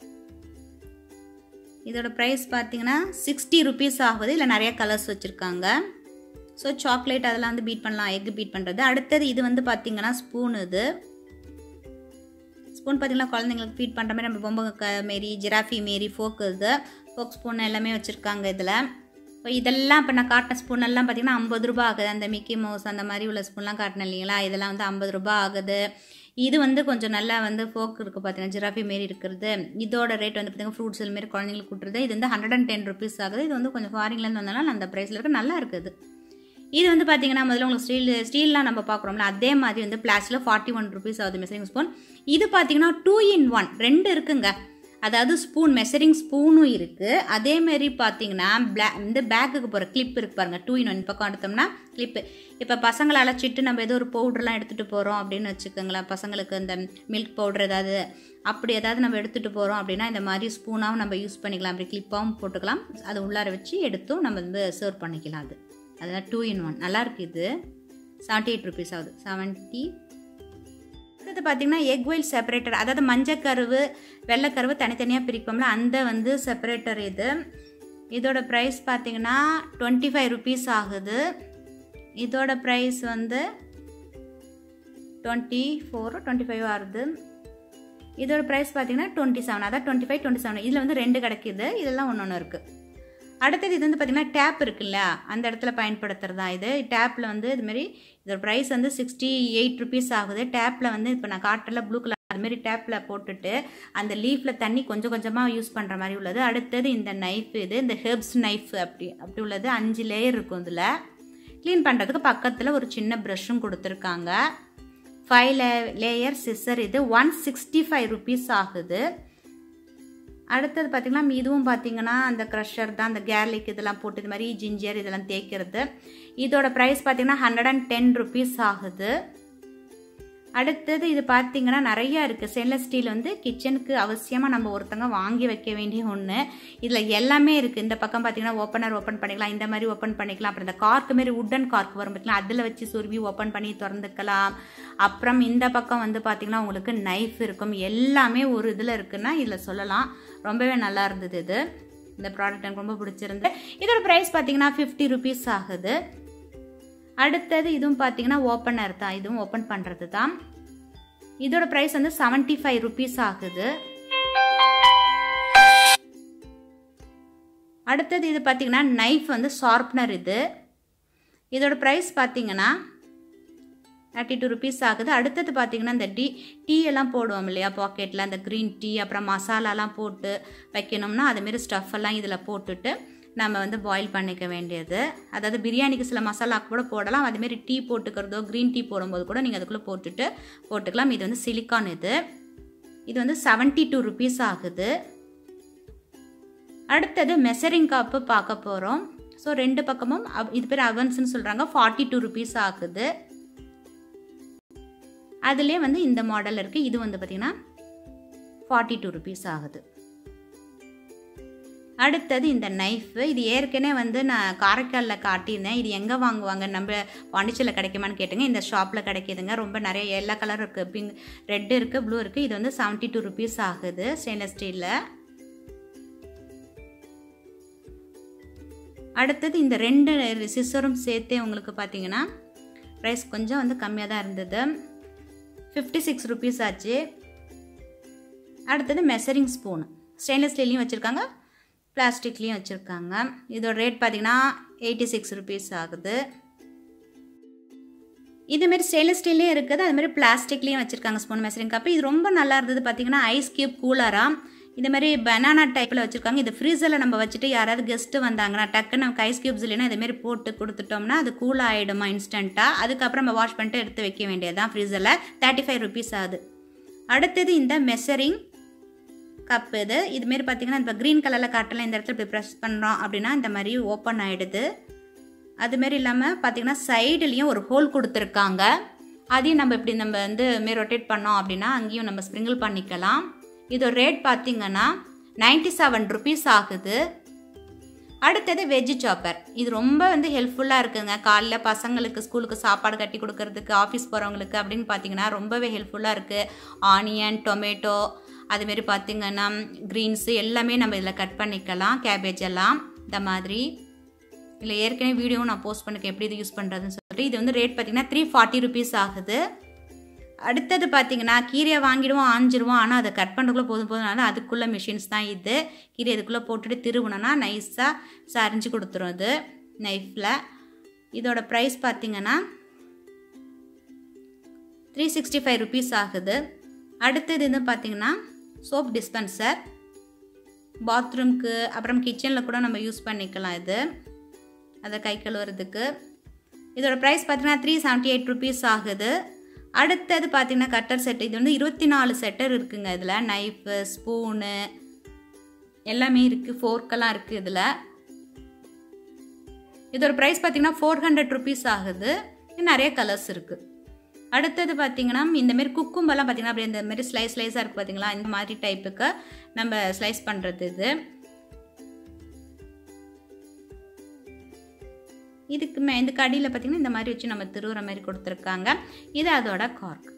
Speaker 1: இதோட ப்ரைஸ் பார்த்தீங்கன்னா சிக்ஸ்டி ருபீஸ் ஆகுது இல்லை நிறைய கலர்ஸ் வச்சுருக்காங்க ஸோ சாக்லேட் அதெல்லாம் வந்து பீட் பண்ணலாம் எக் பீட் பண்ணுறது அடுத்தது இது வந்து பார்த்திங்கன்னா ஸ்பூன் இது ஸ்பூன் பார்த்திங்கன்னா குழந்தைங்களுக்கு ஃபீட் பண்ணுற மாதிரி நம்ம பொம்மை க மாரி ஜிராஃபி மாரி ஃபோக் இது ஃபோக் ஸ்பூன் எல்லாமே வச்சுருக்காங்க இதில் இப்போ இதெல்லாம் இப்போ நான் காட்டின ஸ்பூன் எல்லாம் பார்த்திங்கன்னா ஐம்பது ரூபா ஆகுது அந்த மிக்கி மவுஸ் அந்த மாதிரி உள்ள ஸ்பூன்லாம் காட்டினேன் இல்லைங்களா இதெல்லாம் வந்து ஐம்பது ரூபா ஆகுது இது வந்து கொஞ்சம் நல்லா வந்து ஃபோக் இருக்குது பார்த்தீங்கன்னா ஜிராஃபி மாரி இருக்கிறது இதோட ரேட் வந்து பார்த்திங்கன்னா ஃப்ரூட்ஸ் மாரி குழந்தைங்களுக்கு கொடுத்துருது இது வந்து ஹண்ட்ரட் அண்ட் டென் ருபீஸ் ஆகுது இது வந்து கொஞ்சம் ஃபாரின்லேருந்து வந்தாலும் அந்த ப்ரைஸில் இருக்குது நல்லா இருக்குது இது வந்து பார்த்தீங்கன்னா முதல்ல உங்களுக்கு ஸ்டீல் ஸ்டீல்லாம் நம்ம பார்க்குறோம்ல அதே மாதிரி வந்து பிளாஸ்டில் ஃபார்ட்டி ஒன் ருபீஸ் ஆகுது மெசரிங் ஸ்பூன் இது பார்த்தீங்கன்னா டூ இன் ஒன் ரெண்டு இருக்குங்க அதாவது ஸ்பூன் மெசரிங் ஸ்பூனும் இருக்குது அதேமாரி பார்த்தீங்கன்னா பிளா இந்த பேக்குக்கு போகிற கிளிப் இருக்கு பாருங்கள் டூ இன் ஒன் பக்கம் எடுத்தோம்னா கிளிப்பு இப்போ பசங்களை அழைச்சிட்டு நம்ம ஏதோ ஒரு பவுடர்லாம் எடுத்துகிட்டு போகிறோம் அப்படின்னு வச்சுக்கோங்களேன் பசங்களுக்கு இந்த மில்க் பவுடர் ஏதாவது அப்படி ஏதாவது நம்ம எடுத்துகிட்டு போகிறோம் அப்படின்னா இந்த மாதிரி ஸ்பூனாகவும் நம்ம யூஸ் பண்ணிக்கலாம் அப்படி கிளிப்பாகவும் போட்டுக்கலாம் அதை உள்ளார வச்சு எடுத்தும் நம்ம வந்து சர்வ் பண்ணிக்கலாம் அது அதெல்லாம் டூ இன் ஒன் நல்லா இருக்குது இது செவன்ட்டி எயிட் ருபீஸ் ஆகுது செவன்ட்டி அடுத்தது பார்த்திங்கன்னா எக் ஒயில் செப்பரேட்டர் அதாவது மஞ்சக்கருவு வெள்ளைக்கருவு தனித்தனியாக பிரிப்போம்ல அந்த வந்து செப்பரேட்டர் இது இதோட ப்ரைஸ் பார்த்திங்கன்னா டுவெண்ட்டி ஃபைவ் ருபீஸ் ஆகுது இதோட ப்ரைஸ் வந்து டுவெண்ட்டி ஃபோர் டுவெண்ட்டி ஃபைவ் ஆகுது இதோட ப்ரைஸ் பார்த்தீங்கன்னா டுவெண்ட்டி செவன் அதான் டுவெண்ட்டி ஃபைவ் டுவெண்ட்டி செவன் இதில் வந்து ரெண்டு கிடைக்கிது இதெல்லாம் ஒன்று ஒன்று இருக்குது அடுத்தது இது வந்து பார்த்திங்கன்னா டேப் இருக்குல்ல அந்த இடத்துல பயன்படுத்துறது தான் இது டேப்பில் வந்து இதுமாரி இதோட ப்ரைஸ் வந்து சிக்ஸ்டி எயிட் ருபீஸ் ஆகுது டேப்பில் வந்து இப்போ நான் காட்டில் ப்ளூ கலர் அதுமாரி டேப்பில் போட்டுட்டு அந்த லீஃபில் தண்ணி கொஞ்சம் கொஞ்சமாக யூஸ் பண்ணுற மாதிரி உள்ளது அடுத்தது இந்த நைஃப் இது இந்த ஹெர்ப்ஸ் நைஃப் அப்படி அப்படி உள்ளது அஞ்சு லேயர் இருக்கும் இதில் க்ளீன் பண்ணுறதுக்கு பக்கத்தில் ஒரு சின்ன ப்ரஷ்ஷும் கொடுத்துருக்காங்க ஃபைவ் லே லேயர் சிசர் இது ஒன் சிக்ஸ்டி ஃபைவ் ருபீஸ் ஆகுது அடுத்தது பார்த்திங்கன்னா இதுவும் பார்த்தீங்கன்னா அந்த க்ரஷர் தான் அந்த கேர்லிக் இதெல்லாம் போட்டு இது மாதிரி ஜிஞ்சர் இதெல்லாம் தேய்க்கிறது இதோட ப்ரைஸ் பார்த்தீங்கன்னா ஹண்ட்ரட் அண்ட் டென் ருபீஸ் ஆகுது அடுத்தது இது பார்த்தீங்கன்னா நிறையா இருக்குது ஸ்டெயின்லெஸ் ஸ்டீல் வந்து கிச்சனுக்கு அவசியமாக நம்ம ஒருத்தங்க வாங்கி வைக்க வேண்டிய ஒன்று இதில் எல்லாமே இருக்குது இந்த பக்கம் பார்த்தீங்கன்னா ஓப்பனர் ஓப்பன் பண்ணிக்கலாம் இந்த மாதிரி ஓப்பன் பண்ணிக்கலாம் அப்புறம் இந்த கார்க்கு மாரி உட்டன் கார்க் வரும் பார்த்தீங்களா அதில் வச்சு சுருவி ஓப்பன் பண்ணி திறந்துக்கலாம் அப்புறம் இந்த பக்கம் வந்து பார்த்தீங்கன்னா உங்களுக்கு நைஃப் இருக்கும் எல்லாமே ஒரு இதில் இருக்குன்னா இதில் சொல்லலாம் ரொம்பவே நல்லா இருந்தது இது இந்த ப்ராடக்ட் எனக்கு ரொம்ப பிடிச்சிருந்து இதோட ப்ரைஸ் பார்த்தீங்கன்னா ஃபிஃப்டி ருபீஸ் ஆகுது அடுத்தது இதுவும் பார்த்தீங்கன்னா ஓப்பனர் தான் இதுவும் ஓப்பன் பண்ணுறது தான் இதோட ப்ரைஸ் வந்து செவன்ட்டி ஃபைவ் ருபீஸ் ஆகுது அடுத்தது இது பார்த்தீங்கன்னா நைஃப் வந்து ஷார்ப்னர் இது இதோட ப்ரைஸ் பார்த்தீங்கன்னா தேர்ட்டி டூ ருபீஸ் ஆகுது அடுத்தது பார்த்தீங்கன்னா இந்த டீ டீ எல்லாம் போடுவோம் இல்லையா பாக்கெட்டில் அந்த க்ரீன் டீ அப்புறம் மசாலாலாம் போட்டு வைக்கணும்னா அதுமாரி ஸ்டஃப் எல்லாம் இதில் போட்டுட்டு நம்ம வந்து பாயில் பண்ணிக்க வேண்டியது அதாவது பிரியாணிக்கு சில மசாலா கூட போடலாம் அதுமாரி டீ போட்டுக்கிறதோ க்ரீன் டீ போடும்போது கூட நீங்கள் அதுக்குள்ளே போட்டுட்டு போட்டுக்கலாம் இது வந்து சிலிக்கான் இது இது வந்து செவன்ட்டி டூ ருபீஸ் ஆகுது அடுத்தது மெசரிங் கப்பு பார்க்க போகிறோம் ஸோ ரெண்டு பக்கமும் இது பேர் அவன்ஸ்னு சொல்கிறாங்க ஃபார்ட்டி டூ ருபீஸ் ஆகுது அதுலேயே வந்து இந்த மாடல் இருக்குது இது வந்து பார்த்திங்கன்னா ஃபார்ட்டி டூ ருபீஸ் ஆகுது அடுத்தது இந்த நைஃபு இது ஏற்கனவே வந்து நான் காரைக்காலில் காட்டியிருந்தேன் இது எங்கே வாங்குவாங்க நம்ம பாண்டிச்சேரியில் கிடைக்குமான்னு கேட்டுங்க இந்த ஷாப்பில் கிடைக்கிதுங்க ரொம்ப நிறைய எல்லா கலர் இருக்குது பிங்க் ரெட் இருக்குது ப்ளூ இருக்குது இது வந்து செவன்ட்டி டூ ருபீஸ் ஆகுது ஸ்டெயின்லெஸ் ஸ்டீலில் அடுத்தது இந்த ரெண்டு சிசரும் சேர்த்தே உங்களுக்கு பார்த்தீங்கன்னா ப்ரைஸ் கொஞ்சம் வந்து கம்மியாக தான் இருந்தது ஃபிஃப்டி சிக்ஸ் ருபீஸ் ஆச்சு அடுத்தது மெசரிங் ஸ்பூன் ஸ்டெயின்லெஸ் ஸ்டீல்லையும் வச்சுருக்காங்க பிளாஸ்டிக்லேயும் வச்சுருக்காங்க இதோட ரேட் பார்த்திங்கன்னா எயிட்டி சிக்ஸ் ருபீஸ் ஆகுது இதுமாரி ஸ்டெயின்லெஸ் ஸ்டீல்லையும் இருக்குது அதுமாரி பிளாஸ்டிக்லேயும் வச்சுருக்காங்க ஸ்பூன் மெசரிங் கப்பு இது ரொம்ப நல்லா இருந்தது பார்த்திங்கன்னா ஐஸ் கியூப் கூலராக இந்த மாதிரி பனானா டைப்பில் வச்சுருக்காங்க இது ஃப்ரீசரில் நம்ம வச்சுட்டு யாராவது கெஸ்ட்டு வந்தாங்கன்னா டக்குன்னு நமக்கு ஐஸ் கியூப்ஸ் இல்லைன்னா இதுமாரி போட்டு கொடுத்துட்டோம்னா அது கூல் ஆகிடுமா இன்ஸ்டண்ட்டாக அதுக்கப்புறம் நம்ம வாஷ் பண்ணிட்டு எடுத்து வைக்க வேண்டியதுதான் ஃப்ரீசரில் தேர்ட்டி ஃபைவ் ருபீஸ் ஆகுது அடுத்தது இந்த மெசரிங் கப் இது இதுமாரி பார்த்தீங்கன்னா இப்போ க்ரீன் கலரில் காட்டலாம் இந்த இடத்துல இப்படி ப்ரெஸ் பண்ணுறோம் அப்படின்னா இந்த மாதிரி ஓப்பன் ஆகிடுது அதுமாரி இல்லாமல் பார்த்தீங்கன்னா சைடுலேயும் ஒரு ஹோல் கொடுத்துருக்காங்க அதையும் நம்ம இப்படி நம்ம வந்து மாரி ரொட்டேட் பண்ணோம் அப்படின்னா அங்கேயும் நம்ம ஸ்ப்ரிங்கிள் பண்ணிக்கலாம் இதோட ரேட் பார்த்தீங்கன்னா நைன்டி செவன் ருபீஸ் ஆகுது அடுத்தது வெஜ்ஜு சாப்பர் இது ரொம்ப வந்து ஹெல்ப்ஃபுல்லாக இருக்குங்க காலைல பசங்களுக்கு ஸ்கூலுக்கு சாப்பாடு கட்டி கொடுக்கறதுக்கு ஆஃபீஸ் போகிறவங்களுக்கு அப்படின்னு பார்த்தீங்கன்னா ரொம்பவே ஹெல்ப்ஃபுல்லாக இருக்குது ஆனியன் டொமேட்டோ அதுமாரி பார்த்திங்கன்னா க்ரீன்ஸு எல்லாமே நம்ம இதில் கட் பண்ணிக்கலாம் கேபேஜ் எல்லாம் இந்த மாதிரி இல்லை ஏற்கனவே வீடியோவும் நான் போஸ்ட் பண்ணிக்க எப்படி இது யூஸ் பண்ணுறதுன்னு சொல்லிட்டு இது வந்து ரேட் பார்த்திங்கன்னா த்ரீ ஃபார்ட்டி ருபீஸ் ஆகுது அடுத்தது பார்த்தீங்கன்னா கீரையை வாங்கிடுவோம் ஆஞ்சிடுவோம் ஆனால் அதை கட் பண்ணுறதுக்குள்ளே போதும் போதும் அதுக்குள்ளே மிஷின்ஸ் தான் இது கீரை இதுக்குள்ளே போட்டுட்டு திருவுனோன்னா நைஸாக சரிஞ்சு கொடுத்துரும் இது நைஃப்பில் இதோட ப்ரைஸ் பார்த்தீங்கன்னா த்ரீ சிக்ஸ்டி ஃபைவ் ருபீஸ் ஆகுது அடுத்தது இது பார்த்தீங்கன்னா சோப் டிஸ்பென்சர் பாத்ரூம்க்கு அப்புறம் கிச்சனில் கூட நம்ம யூஸ் பண்ணிக்கலாம் இது அதை கை கழுவுறதுக்கு இதோட ப்ரைஸ் பார்த்தீங்கன்னா த்ரீ செவன்ட்டி எயிட் ருபீஸ் ஆகுது அடுத்தது பார்த்தீங்கன்னா கட்டர் செட் இது வந்து இருபத்தி நாலு செட்டர் இருக்குங்க இதில் நைஃபு ஸ்பூனு எல்லாமே இருக்குது ஃபோர்க்கெல்லாம் இருக்குது இதில் இதோட ப்ரைஸ் பார்த்தீங்கன்னா ஃபோர் ஹண்ட்ரட் ருபீஸ் ஆகுது நிறைய கலர்ஸ் இருக்குது அடுத்தது பார்த்தீங்கன்னா இந்தமாரி குக்கும்பெல்லாம் பார்த்தீங்கன்னா அப்படி இந்த மாதிரி ஸ்லைஸ் ஸ்லைஸாக இருக்குது பார்த்தீங்களா இந்த மாதிரி டைப்புக்கு நம்ம ஸ்லைஸ் பண்ணுறது இது இதுக்கு மே இந்த கடியில் பார்த்தீங்கன்னா இந்த மாதிரி வச்சு நம்ம திருவுற மாதிரி கொடுத்துருக்காங்க இது அதோட கார்க்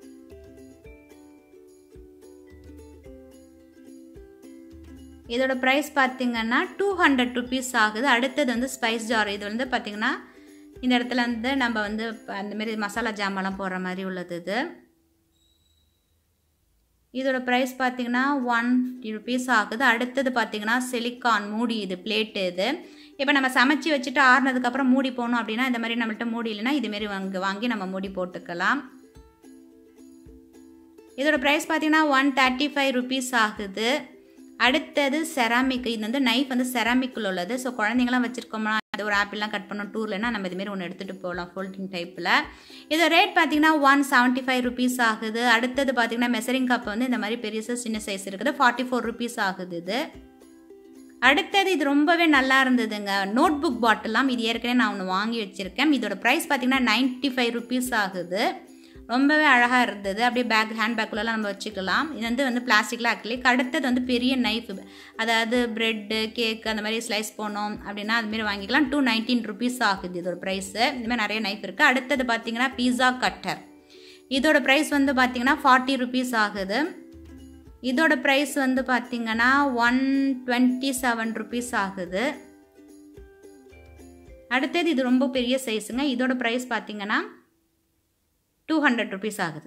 Speaker 1: இதோட ப்ரைஸ் பார்த்தீங்கன்னா டூ ஹண்ட்ரட் ருபீஸ் ஆகுது அடுத்தது வந்து ஸ்பைஸ் ஜார் இது வந்து பார்த்தீங்கன்னா இந்த இடத்துல வந்து நம்ம வந்து ப- அந்த மாதிரி மசாலா ஜாமான்லாம் போடுற மாதிரி உள்ளது இது இதோட ப்ரைஸ் பார்த்தீங்கன்னா ஒன் ஃபிஃப்டி ருபீஸ் ஆகுது அடுத்தது பார்த்தீங்கன்னா சிலிக்கான் மூடி இது பிளேட்டு இது இப்போ நம்ம சமைச்சு வச்சுட்டு ஆறுனதுக்கப்புறம் மூடி போகணும் அப்படின்னா இந்த மாதிரி நம்மள்ட்ட மூடி இல்லைன்னா இதுமாரி வாங்கி வாங்கி நம்ம மூடி போட்டுக்கலாம் இதோட ப்ரைஸ் பார்த்தீங்கன்னா ஒன் தேர்ட்டி ஃபைவ் ருபீஸ் ஆகுது அடுத்தது செராமிக் இது வந்து நைஃப் வந்து செராமிக்கில் உள்ளது ஸோ குழந்தைங்களாம் வச்சுருக்கோம்னா அது ஒரு ஆப்பிள்லாம் கட் பண்ணோம் டூர்லனா நம்ம இதுமாரி ஒன்று எடுத்துகிட்டு போகலாம் ஃபோல்டிங் டைப்பில் இதோட ரேட் பார்த்தீங்கன்னா ஒன் செவன்ட்டி ஃபைவ் ருபீஸ் ஆகுது அடுத்தது பார்த்தீங்கன்னா மெசரிங் கப் வந்து இந்த மாதிரி பெரிய size, சின்ன சைஸ் இருக்குது ஃபார்ட்டி ஃபோர் ருபீஸ் ஆகுது இது அடுத்தது இது ரொம்பவே நல்லா இருந்ததுங்க நோட் புக் பாட்டிலாம் இது ஏற்கனவே நான் ஒன்று வாங்கி வச்சுருக்கேன் இதோட ப்ரைஸ் பார்த்தீங்கன்னா நைன்ட்டி ஃபைவ் ருபீஸ் ஆகுது ரொம்பவே அழகாக இருந்தது அப்படியே பேக் ஹேண்ட் பேக்குள்ளலாம் நம்ம வச்சுக்கலாம் இது வந்து வந்து பிளாஸ்டிக்கில் அக்லிக் அடுத்தது வந்து பெரிய நைஃப் அதாவது ப்ரெட்டு கேக் அந்த மாதிரி ஸ்லைஸ் போனோம் அப்படின்னா அதுமாரி வாங்கிக்கலாம் டூ நைன்டீன் ருபீஸ் ஆகுது இதோட ப்ரைஸு இந்த மாதிரி நிறைய நைஃப் இருக்குது அடுத்தது பார்த்தீங்கன்னா பீஸா கட்டர் இதோட ப்ரைஸ் வந்து பார்த்தீங்கன்னா ஃபார்ட்டி ருபீஸ் ஆகுது இதோட ப்ரைஸ் வந்து பார்த்தீங்கன்னா ஒன் டுவெண்ட்டி செவன் ருபீஸ் ஆகுது அடுத்தது இது ரொம்ப பெரிய சைஸுங்க இதோட ப்ரைஸ் பார்த்தீங்கன்னா டூ ஹண்ட்ரட் ருபீஸ் ஆகுது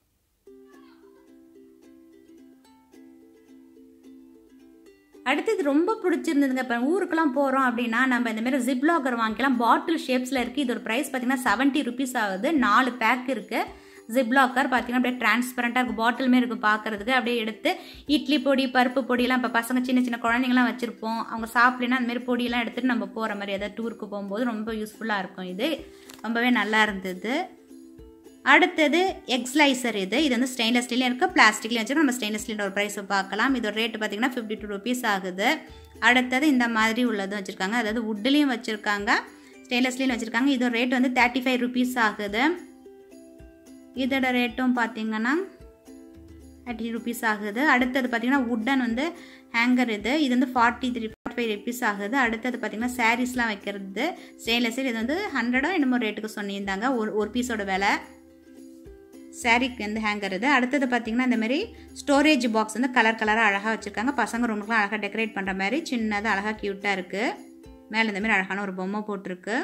Speaker 1: அடுத்தது ரொம்ப பிடிச்சிருந்ததுங்க இப்போ ஊருக்கெல்லாம் போகிறோம் அப்படின்னா நம்ம இந்த மாதிரி ஜிப்லாகர் வாங்கிக்கலாம் பாட்டில் ஷேப்ஸில் இருக்குது இதோட ப்ரைஸ் பார்த்தீங்கன்னா செவன்ட்டி ருபீஸ் ஆகுது நாலு பேக் இருக்குது ஜிப்லாக்கர் பார்த்தீங்கன்னா அப்படியே டிரான்ஸ்பரண்ட்டாக இருக்கும் பாட்டிலுமே இருக்கும் பார்க்கறதுக்கு அப்படியே எடுத்து இட்லி பொடி பருப்பு பொடியெல்லாம் இப்போ பசங்க சின்ன சின்ன குழந்தைங்களாம் வச்சுருப்போம் அவங்க சாப்பிட்லனா அந்த மாதிரி பொடியெல்லாம் எடுத்துகிட்டு நம்ம போகிற மாதிரி ஏதாவது டூருக்கு போகும்போது ரொம்ப யூஸ்ஃபுல்லாக இருக்கும் இது ரொம்பவே நல்லா இருந்தது அடுத்தது எக்ஸ்லைசர் இது இது வந்து ஸ்டெயின்லெஸ் ஸ்டீல் இருக்குது பிளாஸ்டிக்லேயும் வச்சுருக்கோம் நம்ம ஸ்டெயின்லெஸ் ஸ்டீலோட ப்ரைஸை பார்க்கலாம் இதோட ரேட்டு பார்த்தீங்கன்னா ஃபிஃப்டி டூ ருபீஸ் ஆகுது அடுத்தது இந்த மாதிரி உள்ளதும் வச்சுருக்காங்க அதாவது வுட்லேயும் வச்சுருக்காங்க ஸ்டெயின்லெஸ் ஸ்டீல் வச்சுருக்காங்க இதோட ரேட் வந்து தேர்ட்டி ஃபைவ் ருபீஸ் ஆகுது இதோட ரேட்டும் பார்த்தீங்கன்னா தேர்ட்டி ருபீஸ் ஆகுது அடுத்தது பார்த்தீங்கன்னா உட்டன் வந்து ஹேங்கர் இது இது வந்து forty three forty five rupees ஆகுது அடுத்தது பார்த்தீங்கன்னா சாரீஸ்லாம் வைக்கிறது ஸ்டெயின்லெஸ் இது வந்து ஹண்ட்ரடோ என்னமோ ரேட்டுக்கு சொல்லியிருந்தாங்க ஒரு ஒரு பீஸோட விலை சாரீக்கு வந்து ஹேங்கர் இது அடுத்தது பார்த்தீங்கன்னா இந்த மாதிரி ஸ்டோரேஜ் பாக்ஸ் வந்து கலர் கலராக அழகாக வச்சுருக்காங்க பசங்க ரூமுக்குலாம் அழகாக டெக்கரேட் பண்ணுற மாதிரி சின்னதாக அழகாக க்யூட்டாக இருக்குது மேலே இந்த மாதிரி அழகான ஒரு பொம்மை போட்டிருக்கு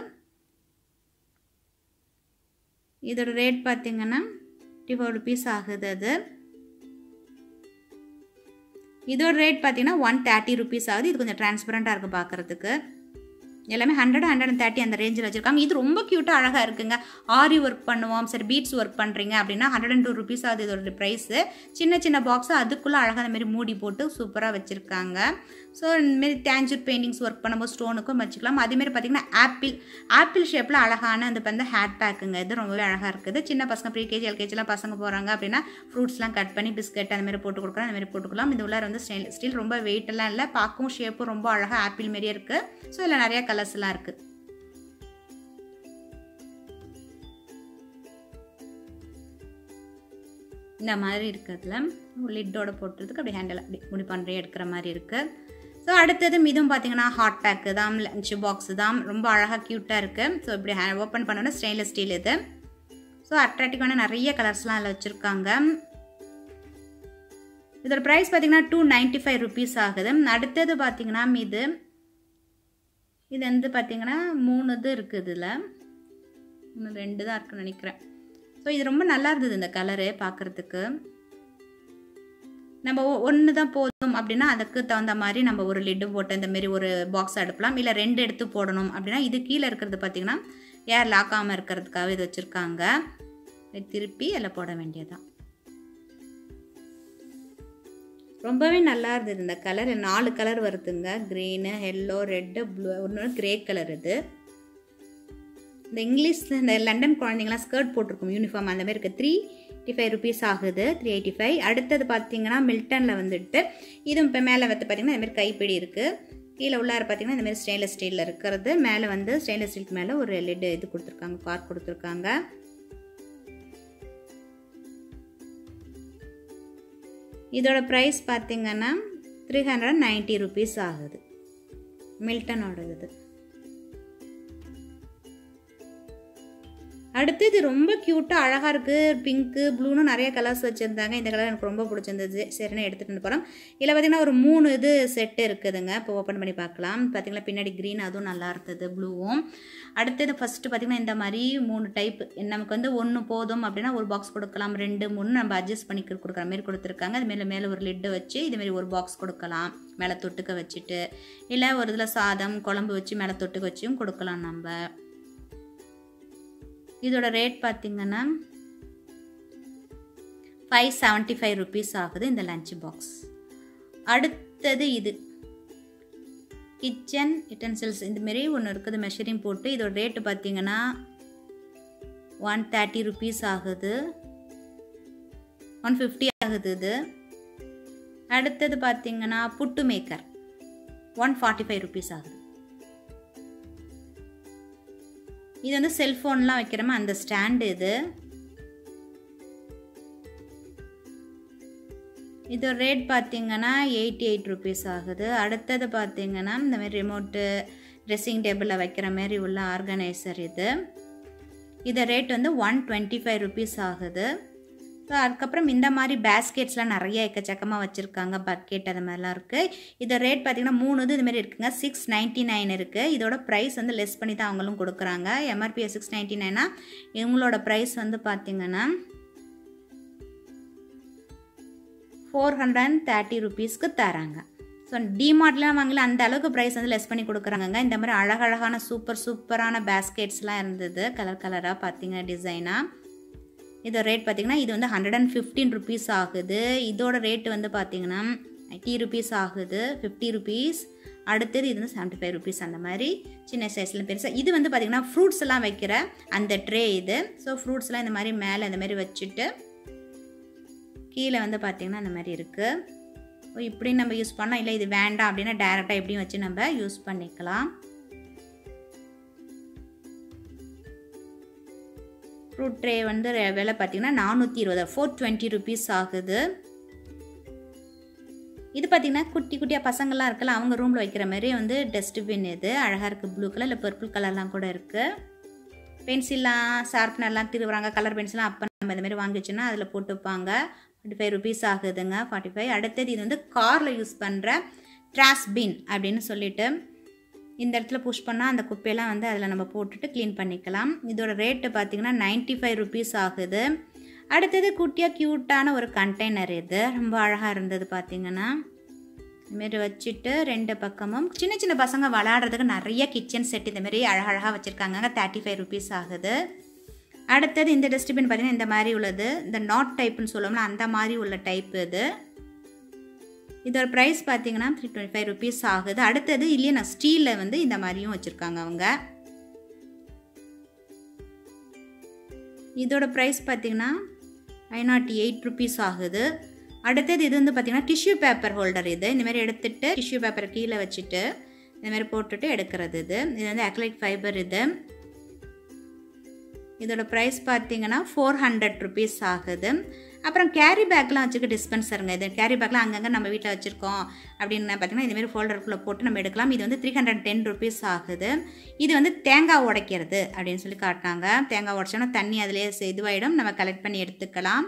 Speaker 1: இதோட ரேட் பார்த்தீங்கன்னா ஃபிஃப்டி ஃபோர் ருபீஸ் ஆகுது அது இதோட ரேட் பார்த்தீங்கன்னா ஒன் தேர்ட்டி ருபீஸ் ஆகுது இது கொஞ்சம் டிரான்ஸ்பரண்ட்டாக இருக்குது பார்க்குறதுக்கு எல்லாமே ஹண்ட்ரட் ஹண்ட்ரட் அண்ட் தேர்ட்டி அந்த ரேஞ்சில் வச்சுருக்காங்க இது ரொம்ப க்யூட்டாக அழகாக இருக்குங்க ஆரி ஒர்க் பண்ணுவோம் சரி பீட்ஸ் ஒர்க் பண்ணுறீங்க அப்படின்னா ஹண்ட்ரட் அண்ட் டூ ருபீஸ் ஆகுது இதோட ப்ரைஸு சின்ன சின்ன பாக்ஸு அதுக்குள்ளே அழகாக அந்த மாதிரி மூடி போட்டு சூப்பராக வச்சுருக்காங்க ஸோ இந்தமாரி தேஞ்சூர் பெயிண்டிங்ஸ் ஒர்க் பண்ணும்போது ஸ்டோனுக்கும் வச்சுக்கலாம் அதேமாரி பார்த்திங்கன்னா ஆப்பிள் ஆப்பிள் ஷேப்பில் அழகான அந்த வந்து ஹேட் பேக்குங்க இது ரொம்பவே அழகாக இருக்குது சின்ன பசங்க ப்ரீகேஜி எல்கேஜிலாம் பசங்க போகிறாங்க அப்படின்னா ஃப்ரூட்ஸ்லாம் கட் பண்ணி பிஸ்கட் அந்த மாதிரி போட்டு கொடுக்குறோம் அந்த மாதிரி போட்டுக்கலாம் இது உள்ளார வந்து ஸ்டைல் ஸ்டீல் ரொம்ப வெயிட்டெல்லாம் இல்லை பார்க்கவும் ஷேப்பும் ரொம்ப அழகாக ஆப்பிள் மாரியே இருக்குது ஸோ இதில் நிறைய கலர்ஸ்லாம் இருக்குது இந்த மாதிரி இருக்கிறதுல லிட்டோட போட்டுறதுக்கு அப்படி ஹேண்டில் அப்படி முடி பண்ணுறே எடுக்கிற மாதிரி இருக்குது ஸோ அடுத்தது இதுவும் பார்த்தீங்கன்னா ஹாட் பேக்கு தான் லஞ்ச் பாக்ஸ் தான் ரொம்ப அழகாக க்யூட்டாக இருக்குது ஸோ இப்படி ஹே ஓப்பன் பண்ணோன்னா ஸ்டெயின்லெஸ் ஸ்டீல் இது ஸோ அட்ராக்டிவான நிறைய கலர்ஸ்லாம் அதில் வச்சுருக்காங்க இதோட ப்ரைஸ் பார்த்தீங்கன்னா டூ நைன்ட்டி ஃபைவ் ருபீஸ் ஆகுது அடுத்தது பார்த்தீங்கன்னா இது இது வந்து பார்த்தீங்கன்னா மூணு இது இருக்குது இதில் இன்னும் ரெண்டு தான் இருக்குன்னு நினைக்கிறேன் ஸோ இது ரொம்ப நல்லா இருந்தது இந்த கலரு பார்க்குறதுக்கு நம்ம ஒன்று தான் போதும் அப்படின்னா அதுக்கு தகுந்த மாதிரி நம்ம ஒரு லிட்டு போட்டு இந்த மாதிரி ஒரு பாக்ஸ் அடுப்பலாம் இல்லை ரெண்டு எடுத்து போடணும் அப்படின்னா இது கீழே இருக்கிறது பார்த்திங்கன்னா ஏர் லாக் ஆகாமல் இருக்கிறதுக்காக இது வச்சுருக்காங்க திருப்பி அதில் போட வேண்டியதான் ரொம்பவே நல்லா இருந்தது இந்த கலர் நாலு கலர் வருதுங்க க்ரீனு எல்லோ ரெட்டு ப்ளூ ஒன்று கிரே கலர் இது இந்த இங்கிலீஷ் இந்த லண்டன் குழந்தைங்களாம் ஸ்கர்ட் போட்டிருக்கும் யூனிஃபார்ம் அந்த மாதிரி இருக்குது த்ரீ எயிட்டி ஃபைவ் ருபீஸ் ஆகுது த்ரீ எயிட்டி ஃபைவ் அடுத்தது பார்த்தீங்கன்னா மில்டனில் வந்துட்டு இதுவும் இப்போ மேலே வந்து பார்த்திங்கன்னா இந்த மாதிரி கைப்பிடி இருக்குது கீழே உள்ளார பார்த்தீங்கன்னா இந்த மாதிரி ஸ்டெயின்லெஸ் ஸ்டீலில் இருக்கிறது மேலே வந்து ஸ்டெயின்லெஸ் ஸ்டீலுக்கு மேலே ஒரு லெட் இது கொடுத்துருக்காங்க கார்ட் கொடுத்துருக்காங்க இதோட ப்ரைஸ் பார்த்தீங்கன்னா த்ரீ ஹண்ட்ரட் நைன்ட்டி ருபீஸ் ஆகுது மில்டனோட இது அடுத்து இது ரொம்ப க்யூட்டாக அழகாக இருக்குது பிங்க்கு ப்ளூன்னு நிறைய கலர்ஸ் வச்சுருந்தாங்க இந்த கலர் எனக்கு ரொம்ப பிடிச்சிருந்தது சரின்னு எடுத்துகிட்டு வந்து போகிறோம் இதில் பார்த்திங்கன்னா ஒரு மூணு இது செட்டு இருக்குதுங்க இப்போ ஓப்பன் பண்ணி பார்க்கலாம் பார்த்திங்கன்னா பின்னாடி க்ரீன் அதுவும் நல்லா இருந்தது ப்ளூவும் அடுத்தது ஃபஸ்ட்டு பார்த்திங்கன்னா இந்த மாதிரி மூணு டைப் நமக்கு வந்து ஒன்று போதும் அப்படின்னா ஒரு பாக்ஸ் கொடுக்கலாம் ரெண்டு மூணு நம்ம அட்ஜஸ்ட் பண்ணி கொடுக்குற மாதிரி கொடுத்துருக்காங்க அது மேலே மேலே ஒரு லிட்டு வச்சு இதுமாரி ஒரு பாக்ஸ் கொடுக்கலாம் மேலே தொட்டுக்க வச்சுட்டு இல்லை ஒரு இதில் சாதம் குழம்பு வச்சு மேலே தொட்டுக்க வச்சும் கொடுக்கலாம் நம்ம இதோட ரேட் பார்த்திங்கன்னா ஃபைவ் செவன்ட்டி ஃபைவ் ருபீஸ் ஆகுது இந்த லஞ்ச் பாக்ஸ் அடுத்தது இது கிச்சன் யுட்டன்சில்ஸ் இந்தமாரி ஒன்று இருக்குது மெஷரிங் போட்டு இதோட ரேட்டு பார்த்தீங்கன்னா ஒன் தேர்ட்டி ருபீஸ் ஆகுது ஒன் ஃபிஃப்டி ஆகுது இது அடுத்தது பார்த்தீங்கன்னா puttu maker one forty five rupees ஆகுது இது வந்து செல்ஃபோன்லாம் வைக்கிறோமா அந்த ஸ்டாண்டு இது இது ரேட் பார்த்தீங்கன்னா எயிட்டி எயிட் ருபீஸ் ஆகுது அடுத்தது பார்த்தீங்கன்னா இந்த மாதிரி ரிமோட்டு ட்ரெஸ்ஸிங் டேபிளில் வைக்கிற மாதிரி உள்ள ஆர்கனைசர் இது இது ரேட் வந்து ஒன் டுவெண்ட்டி ஃபைவ் ருபீஸ் ஆகுது ஸோ அதுக்கப்புறம் இந்த மாதிரி பேஸ்கெட்ஸ்லாம் நிறைய எக்கச்சக்கமாக வச்சுருக்காங்க பக்கெட் அது மாதிரிலாம் இருக்குது இது ரேட் பார்த்திங்கன்னா மூணு இது இதுமாரி இருக்குங்க சிக்ஸ் நைன்ட்டி நைன் இருக்குது இதோட ப்ரைஸ் வந்து லெஸ் பண்ணி தான் அவங்களும் கொடுக்குறாங்க எம்ஆர்பி சிக்ஸ் நைன்ட்டி நைனா இவங்களோட ப்ரைஸ் வந்து பார்த்திங்கன்னா ஃபோர் ஹண்ட்ரட் அண்ட் தேர்ட்டி ருபீஸ்க்கு தராங்க ஸோ டிமார்ட்லாம் வாங்கல அந்த அளவுக்கு ப்ரைஸ் வந்து லெஸ் பண்ணி கொடுக்குறாங்க இந்த மாதிரி அழகழகான சூப்பர் சூப்பரான பேஸ்கெட்ஸ்லாம் இருந்தது கலர் கலராக பார்த்தீங்க டிசைனாக இதோட ரேட் பார்த்திங்கன்னா இது வந்து ஹண்ட்ரட் அண்ட் ஃபிஃப்டீன் ருபீஸ் ஆகுது இதோட ரேட்டு வந்து பார்த்திங்கன்னா எயிட்டி ருபீஸ் ஆகுது ஃபிஃப்டி ருபீஸ் அடுத்தது இது வந்து செவன்ட்டி ஃபைவ் ருபீஸ் அந்த மாதிரி சின்ன சைஸில் பெருசாக இது வந்து பார்த்திங்கன்னா ஃப்ரூட்ஸ் எல்லாம் வைக்கிற அந்த ட்ரே இது ஸோ ஃப்ரூட்ஸ்லாம் இந்த மாதிரி மேலே இந்த மாதிரி வச்சுட்டு கீழே வந்து பார்த்திங்கன்னா இந்த மாதிரி இருக்குது இப்படி நம்ம யூஸ் பண்ணலாம் இல்லை இது வேண்டாம் அப்படின்னா டேரெக்டாக எப்படியும் வச்சு நம்ம யூஸ் பண்ணிக்கலாம் ஃப்ரூட் ட்ரே வந்து விலை பார்த்திங்கன்னா நானூற்றி இருபது ஃபோர் டுவெண்ட்டி ருபீஸ் ஆகுது இது பார்த்திங்கன்னா குட்டி குட்டியாக பசங்கள்லாம் இருக்கல அவங்க ரூமில் வைக்கிற மாதிரி வந்து டஸ்ட்பின் இது அழகாக இருக்குது ப்ளூ கலர் இல்லை பர்பிள் கலர்லாம் கூட இருக்குது பென்சில்லாம் ஷார்ப்னர்லாம் திருவுறாங்க கலர் பென்சிலாம் அப்போ நம்ம இந்த மாதிரி வாங்கி வச்சோன்னா அதில் போட்டு வைப்பாங்க ஃபார்ட்டி ஃபைவ் ருபீஸ் ஆகுதுங்க ஃபார்ட்டி ஃபைவ் அடுத்தது இது வந்து காரில் யூஸ் பண்ணுற ட்ராஷ் பின் அப்படின்னு சொல்லிட்டு இந்த இடத்துல புஷ் பண்ணால் அந்த குப்பையெல்லாம் வந்து அதில் நம்ம போட்டுட்டு க்ளீன் பண்ணிக்கலாம் இதோட ரேட்டு பார்த்திங்கன்னா நைன்ட்டி ஃபைவ் ருபீஸ் ஆகுது அடுத்தது குட்டியாக க்யூட்டான ஒரு கண்டெய்னர் இது ரொம்ப அழகாக இருந்தது பார்த்திங்கன்னா இதுமாரி வச்சுட்டு ரெண்டு பக்கமும் சின்ன சின்ன பசங்க விளாடுறதுக்கு நிறைய கிச்சன் செட் இந்தமாரி அழகழகாக வச்சுருக்காங்க தேர்ட்டி ஃபைவ் ருபீஸ் ஆகுது அடுத்தது இந்த டஸ்ட்பின் பார்த்திங்கன்னா இந்த மாதிரி உள்ளது இந்த நாட் டைப்புன்னு சொல்லுவோம்ல அந்த மாதிரி உள்ள டைப் இது இதோட ப்ரைஸ் பார்த்தீங்கன்னா த்ரீ டுவெண்ட்டி ஃபைவ் ருபீஸ் ஆகுது அடுத்தது இல்லையே நான் ஸ்டீலில் வந்து இந்த மாதிரியும் வச்சுருக்காங்க அவங்க இதோட ப்ரைஸ் பார்த்தீங்கன்னா ஃபைவ் நாட் எயிட் ருபீஸ் ஆகுது அடுத்தது இது வந்து பார்த்திங்கன்னா டிஷ்யூ பேப்பர் ஹோல்டர் இது இந்தமாரி எடுத்துகிட்டு டிஷ்யூ பேப்பரை கீழே வச்சுட்டு இந்தமாரி போட்டுட்டு எடுக்கிறது இது இது வந்து அக்லைட் ஃபைபர் இது இதோட ப்ரைஸ் பார்த்தீங்கன்னா ஃபோர் ஹண்ட்ரட் ருபீஸ் ஆகுது அப்புறம் கேரி பேக்லாம் வச்சுக்க டிஸ்பென்சருங்க இது கேரி பேக்லாம் அங்கங்கே நம்ம வீட்டில் வச்சுருக்கோம் அப்படின்னு பார்த்தீங்கன்னா இதுமாரி ஃபோல்டருக்குள்ளே போட்டு நம்ம எடுக்கலாம் இது வந்து த்ரீ ஹண்ட்ரட் டென் ருபீஸ் ஆகுது இது வந்து தேங்காய் உடைக்கிறது அப்படின்னு சொல்லி காட்டினாங்க தேங்காய் உடைச்சோன்னா தண்ணி அதிலே இதுவாயிடும் நம்ம கலெக்ட் பண்ணி எடுத்துக்கலாம்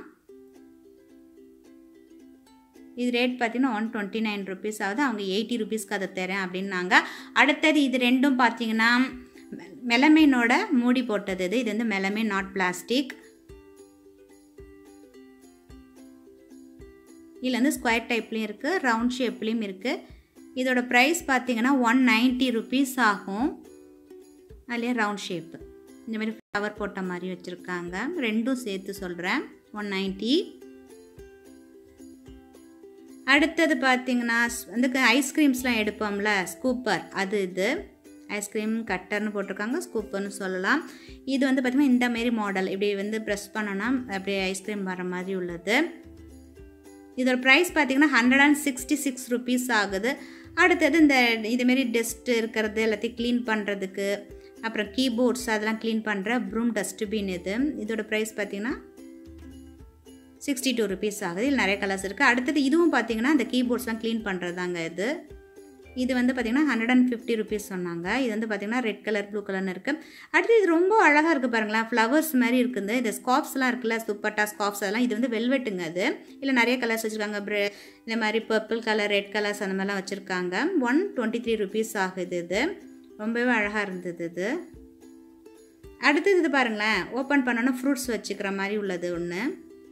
Speaker 1: இது ரேட் பார்த்தீங்கன்னா ஒன் டுவெண்ட்டி நைன் ருபீஸ் ஆகுது அவங்க எயிட்டி ருபீஸ்க்கு அதை தரேன் அப்படின்னாங்க அடுத்தது இது ரெண்டும் பார்த்தீங்கன்னா மெலமைனோட மூடி போட்டது இது இது வந்து மெலமைன் நாட் பிளாஸ்டிக் இதில் வந்து ஸ்கொயர் டைப்லேயும் இருக்குது ரவுண்ட் ஷேப்லேயும் இருக்குது இதோட ப்ரைஸ் பார்த்தீங்கன்னா ஒன் நைன்ட்டி ருபீஸ் ஆகும் அதுலேயே ரவுண்ட் ஷேப்பு இந்த மாதிரி ஃப்ளவர் போட்ட மாதிரி வச்சுருக்காங்க ரெண்டும் சேர்த்து சொல்கிறேன் ஒன் நைன்ட்டி அடுத்தது பார்த்தீங்கன்னா வந்து ஐஸ்கிரீம்ஸ்லாம் எடுப்போம்ல ஸ்கூப்பர் அது இது ஐஸ்கிரீம் கட்டர்னு போட்டிருக்காங்க ஸ்கூப்பர்னு சொல்லலாம் இது வந்து பார்த்திங்கன்னா இந்த மாரி மாடல் இப்படி வந்து ப்ரெஸ் பண்ணோன்னா அப்படியே ஐஸ்கிரீம் வர மாதிரி உள்ளது இதோட ப்ரைஸ் பார்த்திங்கன்னா hundred and sixty six rupees ஆகுது அடுத்தது இந்த இதுமாரி டஸ்ட் இருக்கிறது எல்லாத்தையும் க்ளீன் பண்ணுறதுக்கு அப்புறம் கீபோர்ட்ஸ் அதெல்லாம் க்ளீன் பண்ணுற ப்ரூம் டஸ்ட்பின் இது இதோட ப்ரைஸ் பார்த்திங்கன்னா சிக்ஸ்டி டூ ருபீஸ் ஆகுது இதில் நிறைய கலர்ஸ் இருக்குது அடுத்தது இதுவும் பார்த்தீங்கன்னா இந்த கீபோர்ட்ஸ்லாம் க்ளீன் பண்ணுறது தாங்க இது இது வந்து பார்த்திங்கன்னா ஹண்ட்ரட் அண்ட் ஃபிஃப்டி ருபீஸ் சொன்னாங்க இது வந்து பார்த்திங்கன்னா ரெட் கலர் ப்ளூ கலர்னு இருக்குது அடுத்து இது ரொம்ப அழகாக இருக்குது பாருங்களேன் ஃப்ளவர்ஸ் மாதிரி இருக்குது இந்த ஸ்காப்ஸ்லாம் இருக்குல்ல துப்பட்டா ஸ்காப்ஸ் அதெல்லாம் இது வந்து வெல்வெட்டுங்க அது இல்லை நிறைய கலர்ஸ் வச்சுருக்காங்க ப்ரெ இந்த மாதிரி பர்பிள் கலர் ரெட் கலர்ஸ் அந்த மாதிரிலாம் வச்சுருக்காங்க ஒன் டுவெண்ட்டி த்ரீ ருபீஸ் ஆகுது இது ரொம்பவே அழகாக இருந்தது இது அடுத்தது இது பாருங்களேன் ஓப்பன் பண்ணோன்னா ஃப்ரூட்ஸ் வச்சுக்கிற மாதிரி உள்ளது ஒன்று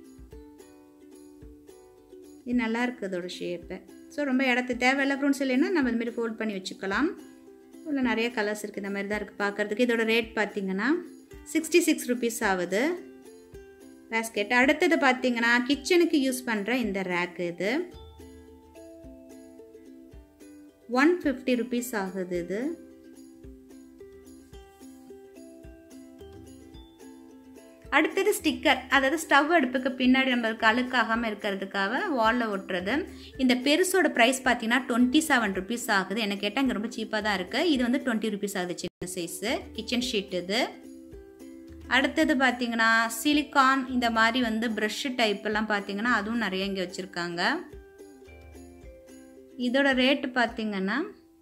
Speaker 1: இது நல்லா இருக்குது அதோட ஷேப்பு ஸோ ரொம்ப இடத்து தேவையில்ல ஃப்ரூட்ஸ் இல்லைன்னா நம்ம இதுமாரி ஃபோல்ட் பண்ணி வச்சுக்கலாம் உள்ள நிறைய கலர்ஸ் இருக்குது இந்த மாதிரி தான் இருக்குது பார்க்குறதுக்கு இதோட ரேட் பார்த்தீங்கன்னா சிக்ஸ்டி சிக்ஸ் ருபீஸ் ஆகுது பேஸ்கெட் அடுத்தது பார்த்தீங்கன்னா கிச்சனுக்கு யூஸ் பண்ணுற இந்த ரேக்கு இது ஒன் ஃபிஃப்டி ருபீஸ் ஆகுது இது அடுத்தது ஸ்டிக்கர் அதாவது ஸ்டவ் அடுப்புக்கு பின்னாடி நம்மளுக்கு அழுக்காகாமல் இருக்கிறதுக்காக வாலில் ஒட்டுறது இந்த பெருசோட ப்ரைஸ் பார்த்தீங்கன்னா டுவெண்ட்டி செவன் ருபீஸ் ஆகுது எனக்கு கேட்டால் இங்கே ரொம்ப சீப்பாக தான் இருக்குது இது வந்து டுவெண்ட்டி ருபீஸ் ஆகுது சின்ன சைஸு கிச்சன் ஷீட் இது அடுத்தது பார்த்தீங்கன்னா சிலிக்கான் இந்த மாதிரி வந்து ப்ரஷ் டைப்பெல்லாம் பார்த்தீங்கன்னா அதுவும் நிறைய இங்கே வச்சுருக்காங்க இதோட ரேட்டு பார்த்தீங்கன்னா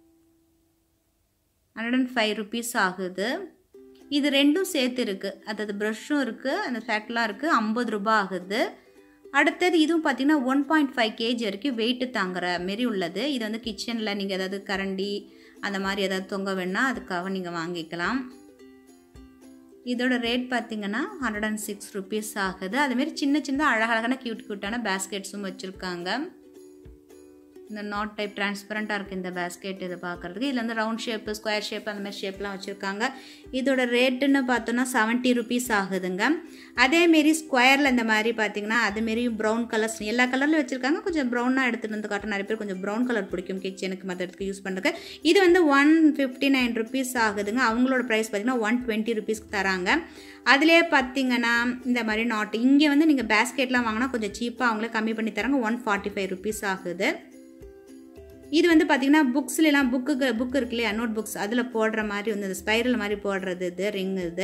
Speaker 1: ஹண்ட்ரட் அண்ட் ஃபைவ் ருபீஸ் ஆகுது இது ரெண்டும் சேர்த்து இருக்குது அதாவது ப்ரஷ்ஷும் இருக்குது அந்த ஃபேக்ட்லாம் இருக்குது ஐம்பது ரூபா ஆகுது அடுத்தது இதுவும் பார்த்தீங்கன்னா ஒன் பாயிண்ட் ஃபைவ் கேஜி வரைக்கும் வெயிட்டு தாங்குற மாரி உள்ளது இது வந்து கிச்சனில் நீங்கள் ஏதாவது கரண்டி அந்த மாதிரி ஏதாவது தொங்க வேணால் அதுக்காக நீங்கள் வாங்கிக்கலாம் இதோட ரேட் பார்த்தீங்கன்னா ஹண்ட்ரட் அண்ட் சிக்ஸ் ருபீஸ் ஆகுது அதுமாரி சின்ன சின்ன அழகழகான க்யூட் க்யூட்டான பேஸ்கெட்ஸும் வச்சுருக்காங்க இந்த நாட் டைப் டிரான்ஸ்பரண்ட்டாக இருக்குது இந்த பேஸ்கெட் இதை பார்க்குறதுக்கு இதில் வந்து ரவுண்ட் ஷேப்பு ஸ்கொயர் ஷேப் அந்த மாதிரி ஷேப்லாம் வச்சுருக்காங்க இதோட ரேட்டுன்னு பார்த்தோன்னா செவன்ட்டி ருபீஸ் ஆகுதுங்க அதேமாரி ஸ்கொயரில் இந்த மாதிரி பார்த்தீங்கன்னா அதுமாரி ப்ரௌன் கலர்ஸ் எல்லா கலர்லையும் வச்சுருக்காங்க கொஞ்சம் ப்ரௌனாக எடுத்துகிட்டு வந்து காட்ட நிறைய பேர் கொஞ்சம் ப்ரௌன் கலர் பிடிக்கும் கிச்சனுக்கு மற்ற இடத்துக்கு யூஸ் பண்ணுறதுக்கு இது வந்து ஒன் ஃபிஃப்டி நைன் ருபீஸ் ஆகுதுங்க அவங்களோட ப்ரைஸ் பார்த்தீங்கன்னா ஒன் டுவெண்ட்டி ருபீஸ்க்கு தராங்க அதிலே பார்த்தீங்கன்னா இந்த மாதிரி நாட் இங்கே வந்து நீங்கள் பேஸ்கெட்லாம் வாங்கினா கொஞ்சம் சீப்பாக அவங்களே கம்மி பண்ணி தராங்க ஒன் ஃபார்ட்டி ஃபைவ் ருபீஸ் ஆகுது இது வந்து பார்த்திங்கன்னா புக்ஸ்லாம் புக்கு புக் இருக்கு இல்லையா நோட் புக்ஸ் அதில் போடுற மாதிரி வந்து இந்த ஸ்பைரல் மாதிரி போடுறது இது ரிங் இது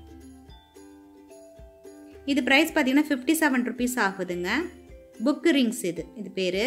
Speaker 1: இது ப்ரைஸ் பார்த்தீங்கன்னா ஃபிஃப்டி செவன் ருபீஸ் ஆகுதுங்க புக்கு ரிங்ஸ் இது இது பேர்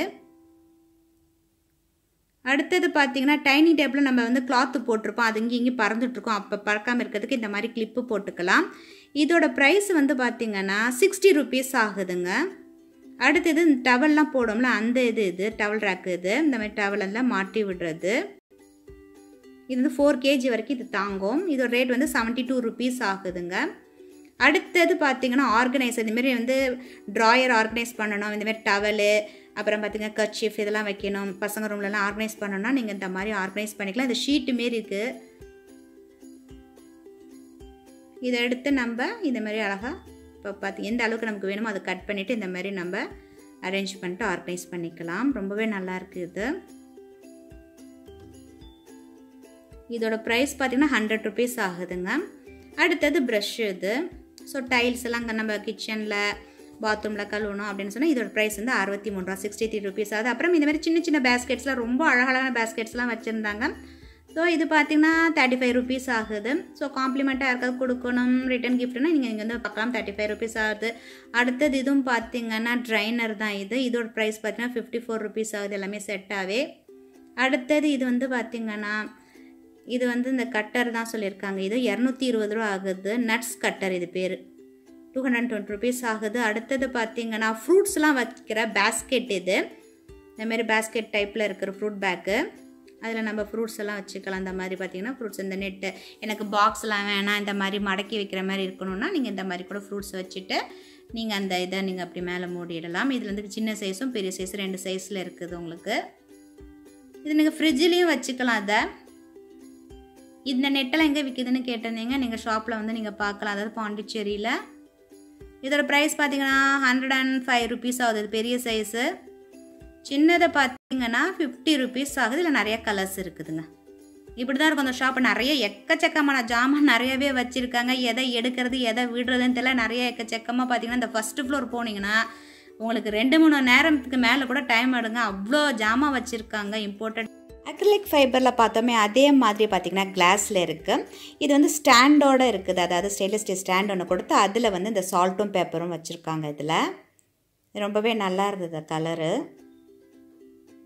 Speaker 1: அடுத்தது பார்த்தீங்கன்னா டைனி டேபிள் நம்ம வந்து கிளாத்து போட்டிருப்போம் அது இங்கே இங்கே பறந்துட்டுருக்கோம் அப்போ பறக்காமல் இருக்கிறதுக்கு இந்த மாதிரி கிளிப்பு போட்டுக்கலாம் இதோட ப்ரைஸ் வந்து பார்த்திங்கன்னா சிக்ஸ்டி ருபீஸ் ஆகுதுங்க அடுத்தது இந்த டவல்லாம் போடும்ல அந்த இது இது டவல் ரேக்கு இது இந்த மாதிரி டவல் எல்லாம் மாட்டி விடுறது இது வந்து ஃபோர் கேஜி வரைக்கும் இது தாங்கும் இதோட ரேட் வந்து செவன்ட்டி டூ ருபீஸ் ஆகுதுங்க அடுத்தது பார்த்தீங்கன்னா ஆர்கனைஸ் இந்தமாரி வந்து ட்ராயர் ஆர்கனைஸ் பண்ணணும் இந்தமாரி டவலு அப்புறம் பார்த்தீங்கன்னா கர்ச்சீஃப் இதெல்லாம் வைக்கணும் பசங்க ரூம்லலாம் ஆர்கனைஸ் பண்ணணும்னா நீங்கள் இந்த மாதிரி ஆர்கனைஸ் பண்ணிக்கலாம் இந்த ஷீட்டு மாரி இருக்குது இதை எடுத்து நம்ம இந்த மாதிரி அழகாக இப்போ பார்த்து எந்த அளவுக்கு நமக்கு வேணுமோ அதை கட் பண்ணிவிட்டு இந்த மாதிரி நம்ம அரேஞ்ச் பண்ணிட்டு ஆர்கனைஸ் பண்ணிக்கலாம் ரொம்பவே நல்லா இருக்குது இது இதோட ப்ரைஸ் பார்த்திங்கன்னா ஹண்ட்ரட் ருபீஸ் ஆகுதுங்க அடுத்தது ப்ரஷ் இது ஸோ டைல்ஸ் எல்லாம் நம்ம கிச்சனில் பாத்ரூமில் கழுவணும் அப்படின்னு சொன்னால் இதோட ப்ரைஸ் வந்து அறுபத்தி மூணு ரூபா சிக்ஸ்டி த்ரீ ருபீஸ் ஆகுது அப்புறம் இந்த மாதிரி சின்ன சின்ன பேஸ்கெட்ஸ்லாம் ரொம்ப அழகழகான பேஸ்கெட்ஸ்லாம் வச்சுருந்தாங்க ஸோ இது பார்த்தீங்கன்னா தேர்ட்டி ஃபைவ் ருபீஸ் ஆகுது ஸோ காம்ப்ளிமெண்ட்டாக யாருக்காவது கொடுக்கணும் ரிட்டன் கிஃப்ட்னா நீங்கள் இங்கே வந்து பார்க்கலாம் தேர்ட்டி ஃபைவ் ருபீஸ் ஆகுது அடுத்தது இதுவும் பார்த்தீங்கன்னா ட்ரைனர் தான் இது இதோட ப்ரைஸ் பார்த்தீங்கன்னா ஃபிஃப்டி ஃபோர் ருபீஸ் ஆகுது எல்லாமே செட்டாகவே அடுத்தது இது வந்து பார்த்தீங்கன்னா இது வந்து இந்த கட்டர் தான் சொல்லியிருக்காங்க இது இரநூத்தி இருபது ரூபா ஆகுது நட்ஸ் கட்டர் இது பேர் டூ ஹண்ட்ரட் டுவெண்ட்டி ருபீஸ் ஆகுது அடுத்தது பார்த்தீங்கன்னா ஃப்ரூட்ஸ்லாம் வைக்கிற பேஸ்கெட் இது இந்தமாரி பேஸ்கெட் டைப்பில் இருக்கிற ஃப்ரூட் பேக்கு அதில் நம்ம ஃப்ரூட்ஸ் எல்லாம் வச்சுக்கலாம் இந்த மாதிரி பார்த்தீங்கன்னா ஃப்ரூட்ஸ் இந்த நெட்டு எனக்கு பாக்ஸ்லாம் வேணாம் இந்த மாதிரி மடக்கி வைக்கிற மாதிரி இருக்கணும்னா நீங்கள் இந்த மாதிரி கூட ஃப்ரூட்ஸ் வச்சுட்டு நீங்கள் அந்த இதை நீங்கள் அப்படி மேலே மூடிடலாம் இதில் வந்து சின்ன சைஸும் பெரிய சைஸ் ரெண்டு சைஸில் இருக்குது உங்களுக்கு இது நீங்கள் ஃப்ரிட்ஜ்லேயும் வச்சுக்கலாம் அதை இந்த நெட்டெல்லாம் எங்கே விற்கிதுன்னு கேட்டிருந்தீங்க நீங்கள் ஷாப்பில் வந்து நீங்கள் பார்க்கலாம் அதாவது பாண்டிச்சேரியில் இதோட ப்ரைஸ் பார்த்தீங்கன்னா ஹண்ட்ரட் அண்ட் ஃபைவ் ருபீஸ் ஆகுது இது பெரிய சைஸு சின்னதை பார்த்தீங்கன்னா ஃபிஃப்டி ருபீஸ் ஆகுது இல்லை நிறைய கலர்ஸ் இருக்குதுங்க இப்படி தான் இருக்கும் அந்த ஷாப்பு நிறைய எக்கச்சக்கமான ஜாமான் நிறையவே வச்சுருக்காங்க எதை எடுக்கிறது எதை விடுறதுன்னு தெரியல நிறைய எக்கச்சக்கமாக பார்த்தீங்கன்னா இந்த ஃபஸ்ட்டு ஃப்ளோர் போனீங்கன்னா உங்களுக்கு ரெண்டு மூணு நேரத்துக்கு மேலே கூட டைம் எடுங்க அவ்வளோ ஜாமான் வச்சுருக்காங்க இம்போர்ட்டட் அக்ரிலிக் ஃபைபரில் பார்த்தோமே அதே மாதிரி பார்த்திங்கன்னா கிளாஸில் இருக்குது இது வந்து ஸ்டாண்டோடு இருக்குது அதாவது ஸ்டெயின்லெஸ் ஸ்டீல் ஸ்டாண்ட் ஒன்று கொடுத்து அதில் வந்து இந்த சால்ட்டும் பேப்பரும் வச்சுருக்காங்க இதில் ரொம்பவே நல்லா இருந்தது கலரு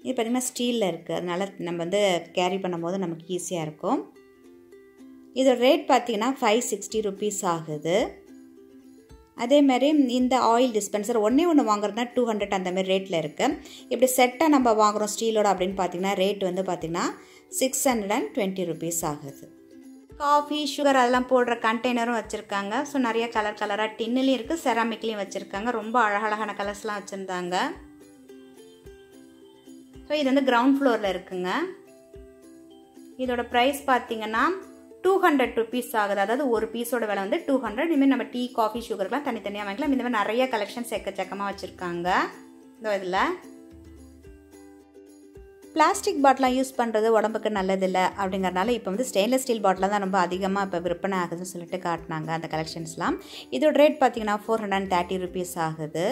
Speaker 1: இது பார்த்திங்கன்னா ஸ்டீலில் இருக்குது அதனால் நம்ம வந்து கேரி பண்ணும்போது நமக்கு ஈஸியாக இருக்கும் இதோட ரேட் பார்த்திங்கன்னா ஃபைவ் சிக்ஸ்டி ருபீஸ் ஆகுது அதே மாதிரி இந்த ஆயில் டிஸ்பென்சர் ஒன்றே ஒன்று வாங்குறதுனா டூ ஹண்ட்ரட் அந்த மாதிரி ரேட்டில் இருக்குது இப்படி செட்டாக நம்ம வாங்குகிறோம் ஸ்டீலோட அப்படின்னு பார்த்தீங்கன்னா ரேட் வந்து பார்த்திங்கன்னா six hundred and twenty rupees ஆகுது காஃபி சுகர் அதெல்லாம் போடுற கண்டெய்னரும் வச்சுருக்காங்க ஸோ நிறைய கலர் கலராக டின்னுலேயும் இருக்குது செராமிக்லேயும் வச்சுருக்காங்க ரொம்ப அழகழகான கலர்ஸ்லாம் வச்சுருந்தாங்க ஸோ இது வந்து கிரவுண்ட் ஃப்ளோரில் இருக்குங்க இதோட ப்ரைஸ் பார்த்தீங்கன்னா டூ ஹண்ட்ரட் ருபீஸ் ஆகுது அதாவது ஒரு பீஸோட விலை வந்து டூ ஹண்ட்ரட் இதுமாதிரி நம்ம டீ காஃபி சுகர்லாம் தனித்தனியாக வாங்கிக்கலாம் இந்த மாதிரி நிறைய கலெக்ஷன்ஸ் எக்கச்சக்கமாக வச்சுருக்காங்க இந்த இதில் பிளாஸ்டிக் பாட்டிலாம் யூஸ் பண்ணுறது உடம்புக்கு நல்லதில்லை அப்படிங்கிறனால இப்போ வந்து ஸ்டெயின்லெஸ் ஸ்டீல் பாட்டில் தான் ரொம்ப அதிகமாக இப்போ விற்பனை ஆகுதுன்னு சொல்லிட்டு காட்டினாங்க அந்த கலெக்ஷன்ஸ்லாம் இதோட ரேட் பார்த்தீங்கன்னா four hundred and thirty rupees ஆகுது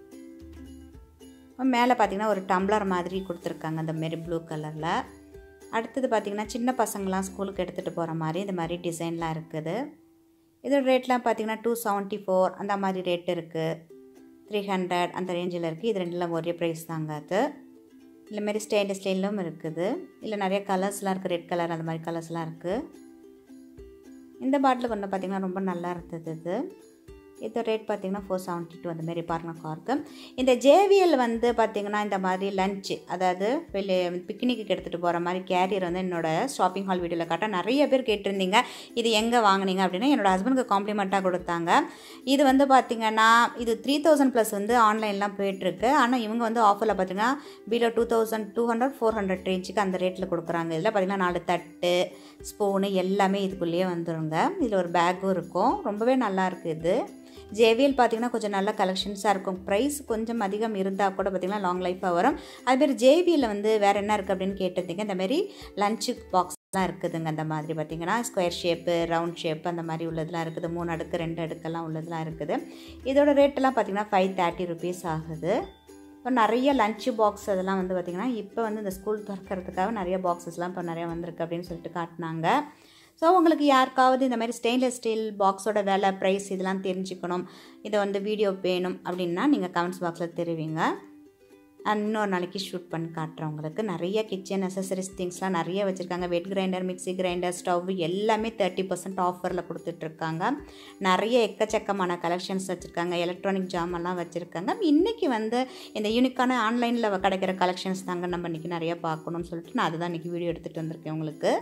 Speaker 1: மேலே பார்த்தீங்கன்னா ஒரு டம்ளர் மாதிரி கொடுத்துருக்காங்க அந்த மாரி ப்ளூ கலரில் அடுத்தது பார்த்திங்கன்னா சின்ன பசங்களாம் ஸ்கூலுக்கு எடுத்துகிட்டு போகிற மாதிரி இந்த மாதிரி டிசைன்லாம் இருக்குது இதோட ரேட்லாம் பார்த்திங்கன்னா டூ செவன்ட்டி ஃபோர் அந்த மாதிரி ரேட் இருக்குது த்ரீ ஹண்ட்ரட் அந்த ரேஞ்சில் இருக்குது இது ரெண்டுலாம் ஒரே ப்ரைஸ் தாங்க அது இல்லை மாரி ஸ்டெயின்லெஸ் ஸ்டீலும் இருக்குது இல்லை நிறைய கலர்ஸ்லாம் இருக்குது ரெட் கலர் அந்த மாதிரி கலர்ஸ்லாம் இருக்குது இந்த பாட்டில் கொஞ்சம் பார்த்திங்கன்னா ரொம்ப நல்லா இருந்தது இது இது ரேட் பார்த்திங்கன்னா ஃபோர் செவன்ட்டி டூ அந்த மாதிரி பாருங்க கார்க்கு இந்த ஜேவிஎல் வந்து பார்த்திங்கன்னா இந்த மாதிரி லஞ்சு அதாவது வெளியே பிக்னிக்கு எடுத்துகிட்டு போகிற மாதிரி கேரியர் வந்து என்னோடய ஷாப்பிங் ஹால் வீடியோவில் காட்ட நிறைய பேர் கேட்டிருந்தீங்க இது எங்கே வாங்கினீங்க அப்படின்னா என்னோடய ஹஸ்பண்டுக்கு காம்ப்ளிமெண்ட்டாக கொடுத்தாங்க இது வந்து பார்த்திங்கன்னா இது த்ரீ தௌசண்ட் ப்ளஸ் வந்து ஆன்லைன்லாம் போயிட்டுருக்கு ஆனால் இவங்க வந்து ஆஃபரில் பார்த்திங்கன்னா below two thousand two hundred four hundred ரேஞ்சுக்கு அந்த ரேட்டில் கொடுக்குறாங்க இதில் பார்த்திங்கன்னா நாலு தட்டு ஸ்பூனு எல்லாமே இதுக்குள்ளேயே வந்துருங்க இதில் ஒரு பேக்கும் இருக்கும் ரொம்பவே நல்லா இருக்குது இது ஜேவிஎல் பார்த்திங்கன்னா கொஞ்சம் நல்ல கலெக்ஷன்ஸாக இருக்கும் ப்ரைஸ் கொஞ்சம் அதிகம் இருந்தால் கூட பார்த்திங்கன்னா லாங் லைஃபாக வரும் அதுமாரி ஜேவிஎல்ல வந்து வேறு என்ன இருக்குது அப்படின்னு கேட்டிருந்தீங்க இந்த மாதிரி லஞ்சு பாக்ஸ்லாம் இருக்குதுங்க அந்த மாதிரி பார்த்திங்கன்னா ஸ்கொயர் ஷேப்பு ரவுண்ட் ஷேப் அந்த மாதிரி உள்ளதெல்லாம் இருக்குது மூணு அடுக்கு ரெண்டு அடுக்கெல்லாம் உள்ளதெல்லாம் இருக்குது இதோட ரேட்டெல்லாம் பார்த்திங்கன்னா ஃபைவ் தேர்ட்டி ருபீஸ் ஆகுது இப்போ நிறைய லஞ்சு பாக்ஸ் அதெல்லாம் வந்து பார்த்திங்கன்னா இப்போ வந்து இந்த ஸ்கூல் திறக்கிறதுக்காக நிறைய பாக்ஸஸ்லாம் இப்போ நிறைய வந்திருக்கு அப்படின்னு சொல்லிட்டு காட்டினாங்க ஸோ உங்களுக்கு யாருக்காவது இந்த மாதிரி ஸ்டெயின்லெஸ் ஸ்டீல் பாக்ஸோட விலை ப்ரைஸ் இதெல்லாம் தெரிஞ்சுக்கணும் இதை வந்து வீடியோ வேணும் அப்படின்னா நீங்கள் கமெண்ட்ஸ் பாக்ஸில் தெரிவிங்க இன்னொரு நாளைக்கு ஷூட் பண்ணி காட்டுறேன் உங்களுக்கு நிறைய கிச்சன் அசசரிஸ் திங்ஸ்லாம் நிறைய வச்சுருக்காங்க wet grinder mixie grinder stove எல்லாமே தேர்ட்டி பர்சன்ட் ஆஃபரில் கொடுத்துட்ருக்காங்க நிறைய எக்கச்சக்கமான கலெக்ஷன்ஸ் வச்சுருக்காங்க எலக்ட்ரானிக் ஜாமெல்லாம் வச்சுருக்காங்க இன்றைக்கி வந்து இந்த யூனிக்கான ஆன்லைனில் கிடைக்கிற கலெக்ஷன்ஸ் தாங்க நம்ம இன்றைக்கி நிறைய பார்க்கணும்னு சொல்லிட்டு நான் அதுதான் இன்றைக்கி வீடியோ எடுத்துகிட்டு வந்திருக்கேன் உங்களுக்கு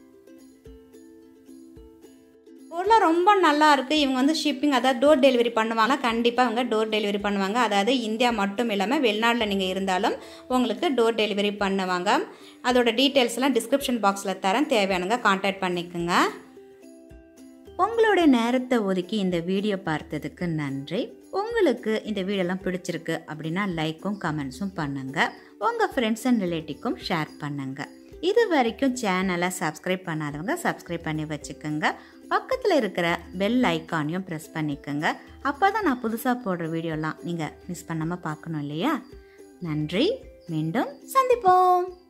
Speaker 1: பொருளாக ரொம்ப நல்லா இருக்குது இவங்க வந்து ஷிப்பிங் அதாவது டோர் டெலிவரி பண்ணுவாங்க கண்டிப்பாக அவங்க டோர் டெலிவரி பண்ணுவாங்க அதாவது இந்தியா மட்டும் இல்லாமல் வெளிநாட்டில் நீங்கள் இருந்தாலும் உங்களுக்கு டோர் டெலிவரி பண்ணுவாங்க அதோட டீட்டெயில்ஸ்லாம் டிஸ்கிரிப்ஷன் பாக்ஸில் தரேன் தேவையானங்க காண்டாக்ட் பண்ணிக்கோங்க உங்களுடைய நேரத்தை ஒதுக்கி இந்த வீடியோ பார்த்ததுக்கு நன்றி உங்களுக்கு இந்த வீடியோலாம் பிடிச்சிருக்கு அப்படின்னா லைக்கும் கமெண்ட்ஸும் பண்ணுங்கள் உங்கள் ஃப்ரெண்ட்ஸ் அண்ட் ரிலேட்டிவ்க்கும் ஷேர் பண்ணுங்கள் இது வரைக்கும் சேனலை சப்ஸ்கிரைப் பண்ணாதவங்க சப்ஸ்கிரைப் பண்ணி வச்சுக்கோங்க பக்கத்தில் இருக்கிற பெல் ஐக்கானையும் ப்ரெஸ் பண்ணிக்கோங்க அப்போ தான் நான் புதுசாக போடுற வீடியோலாம் நீங்கள் மிஸ் பண்ணாமல் பார்க்கணும் இல்லையா நன்றி மீண்டும் சந்திப்போம்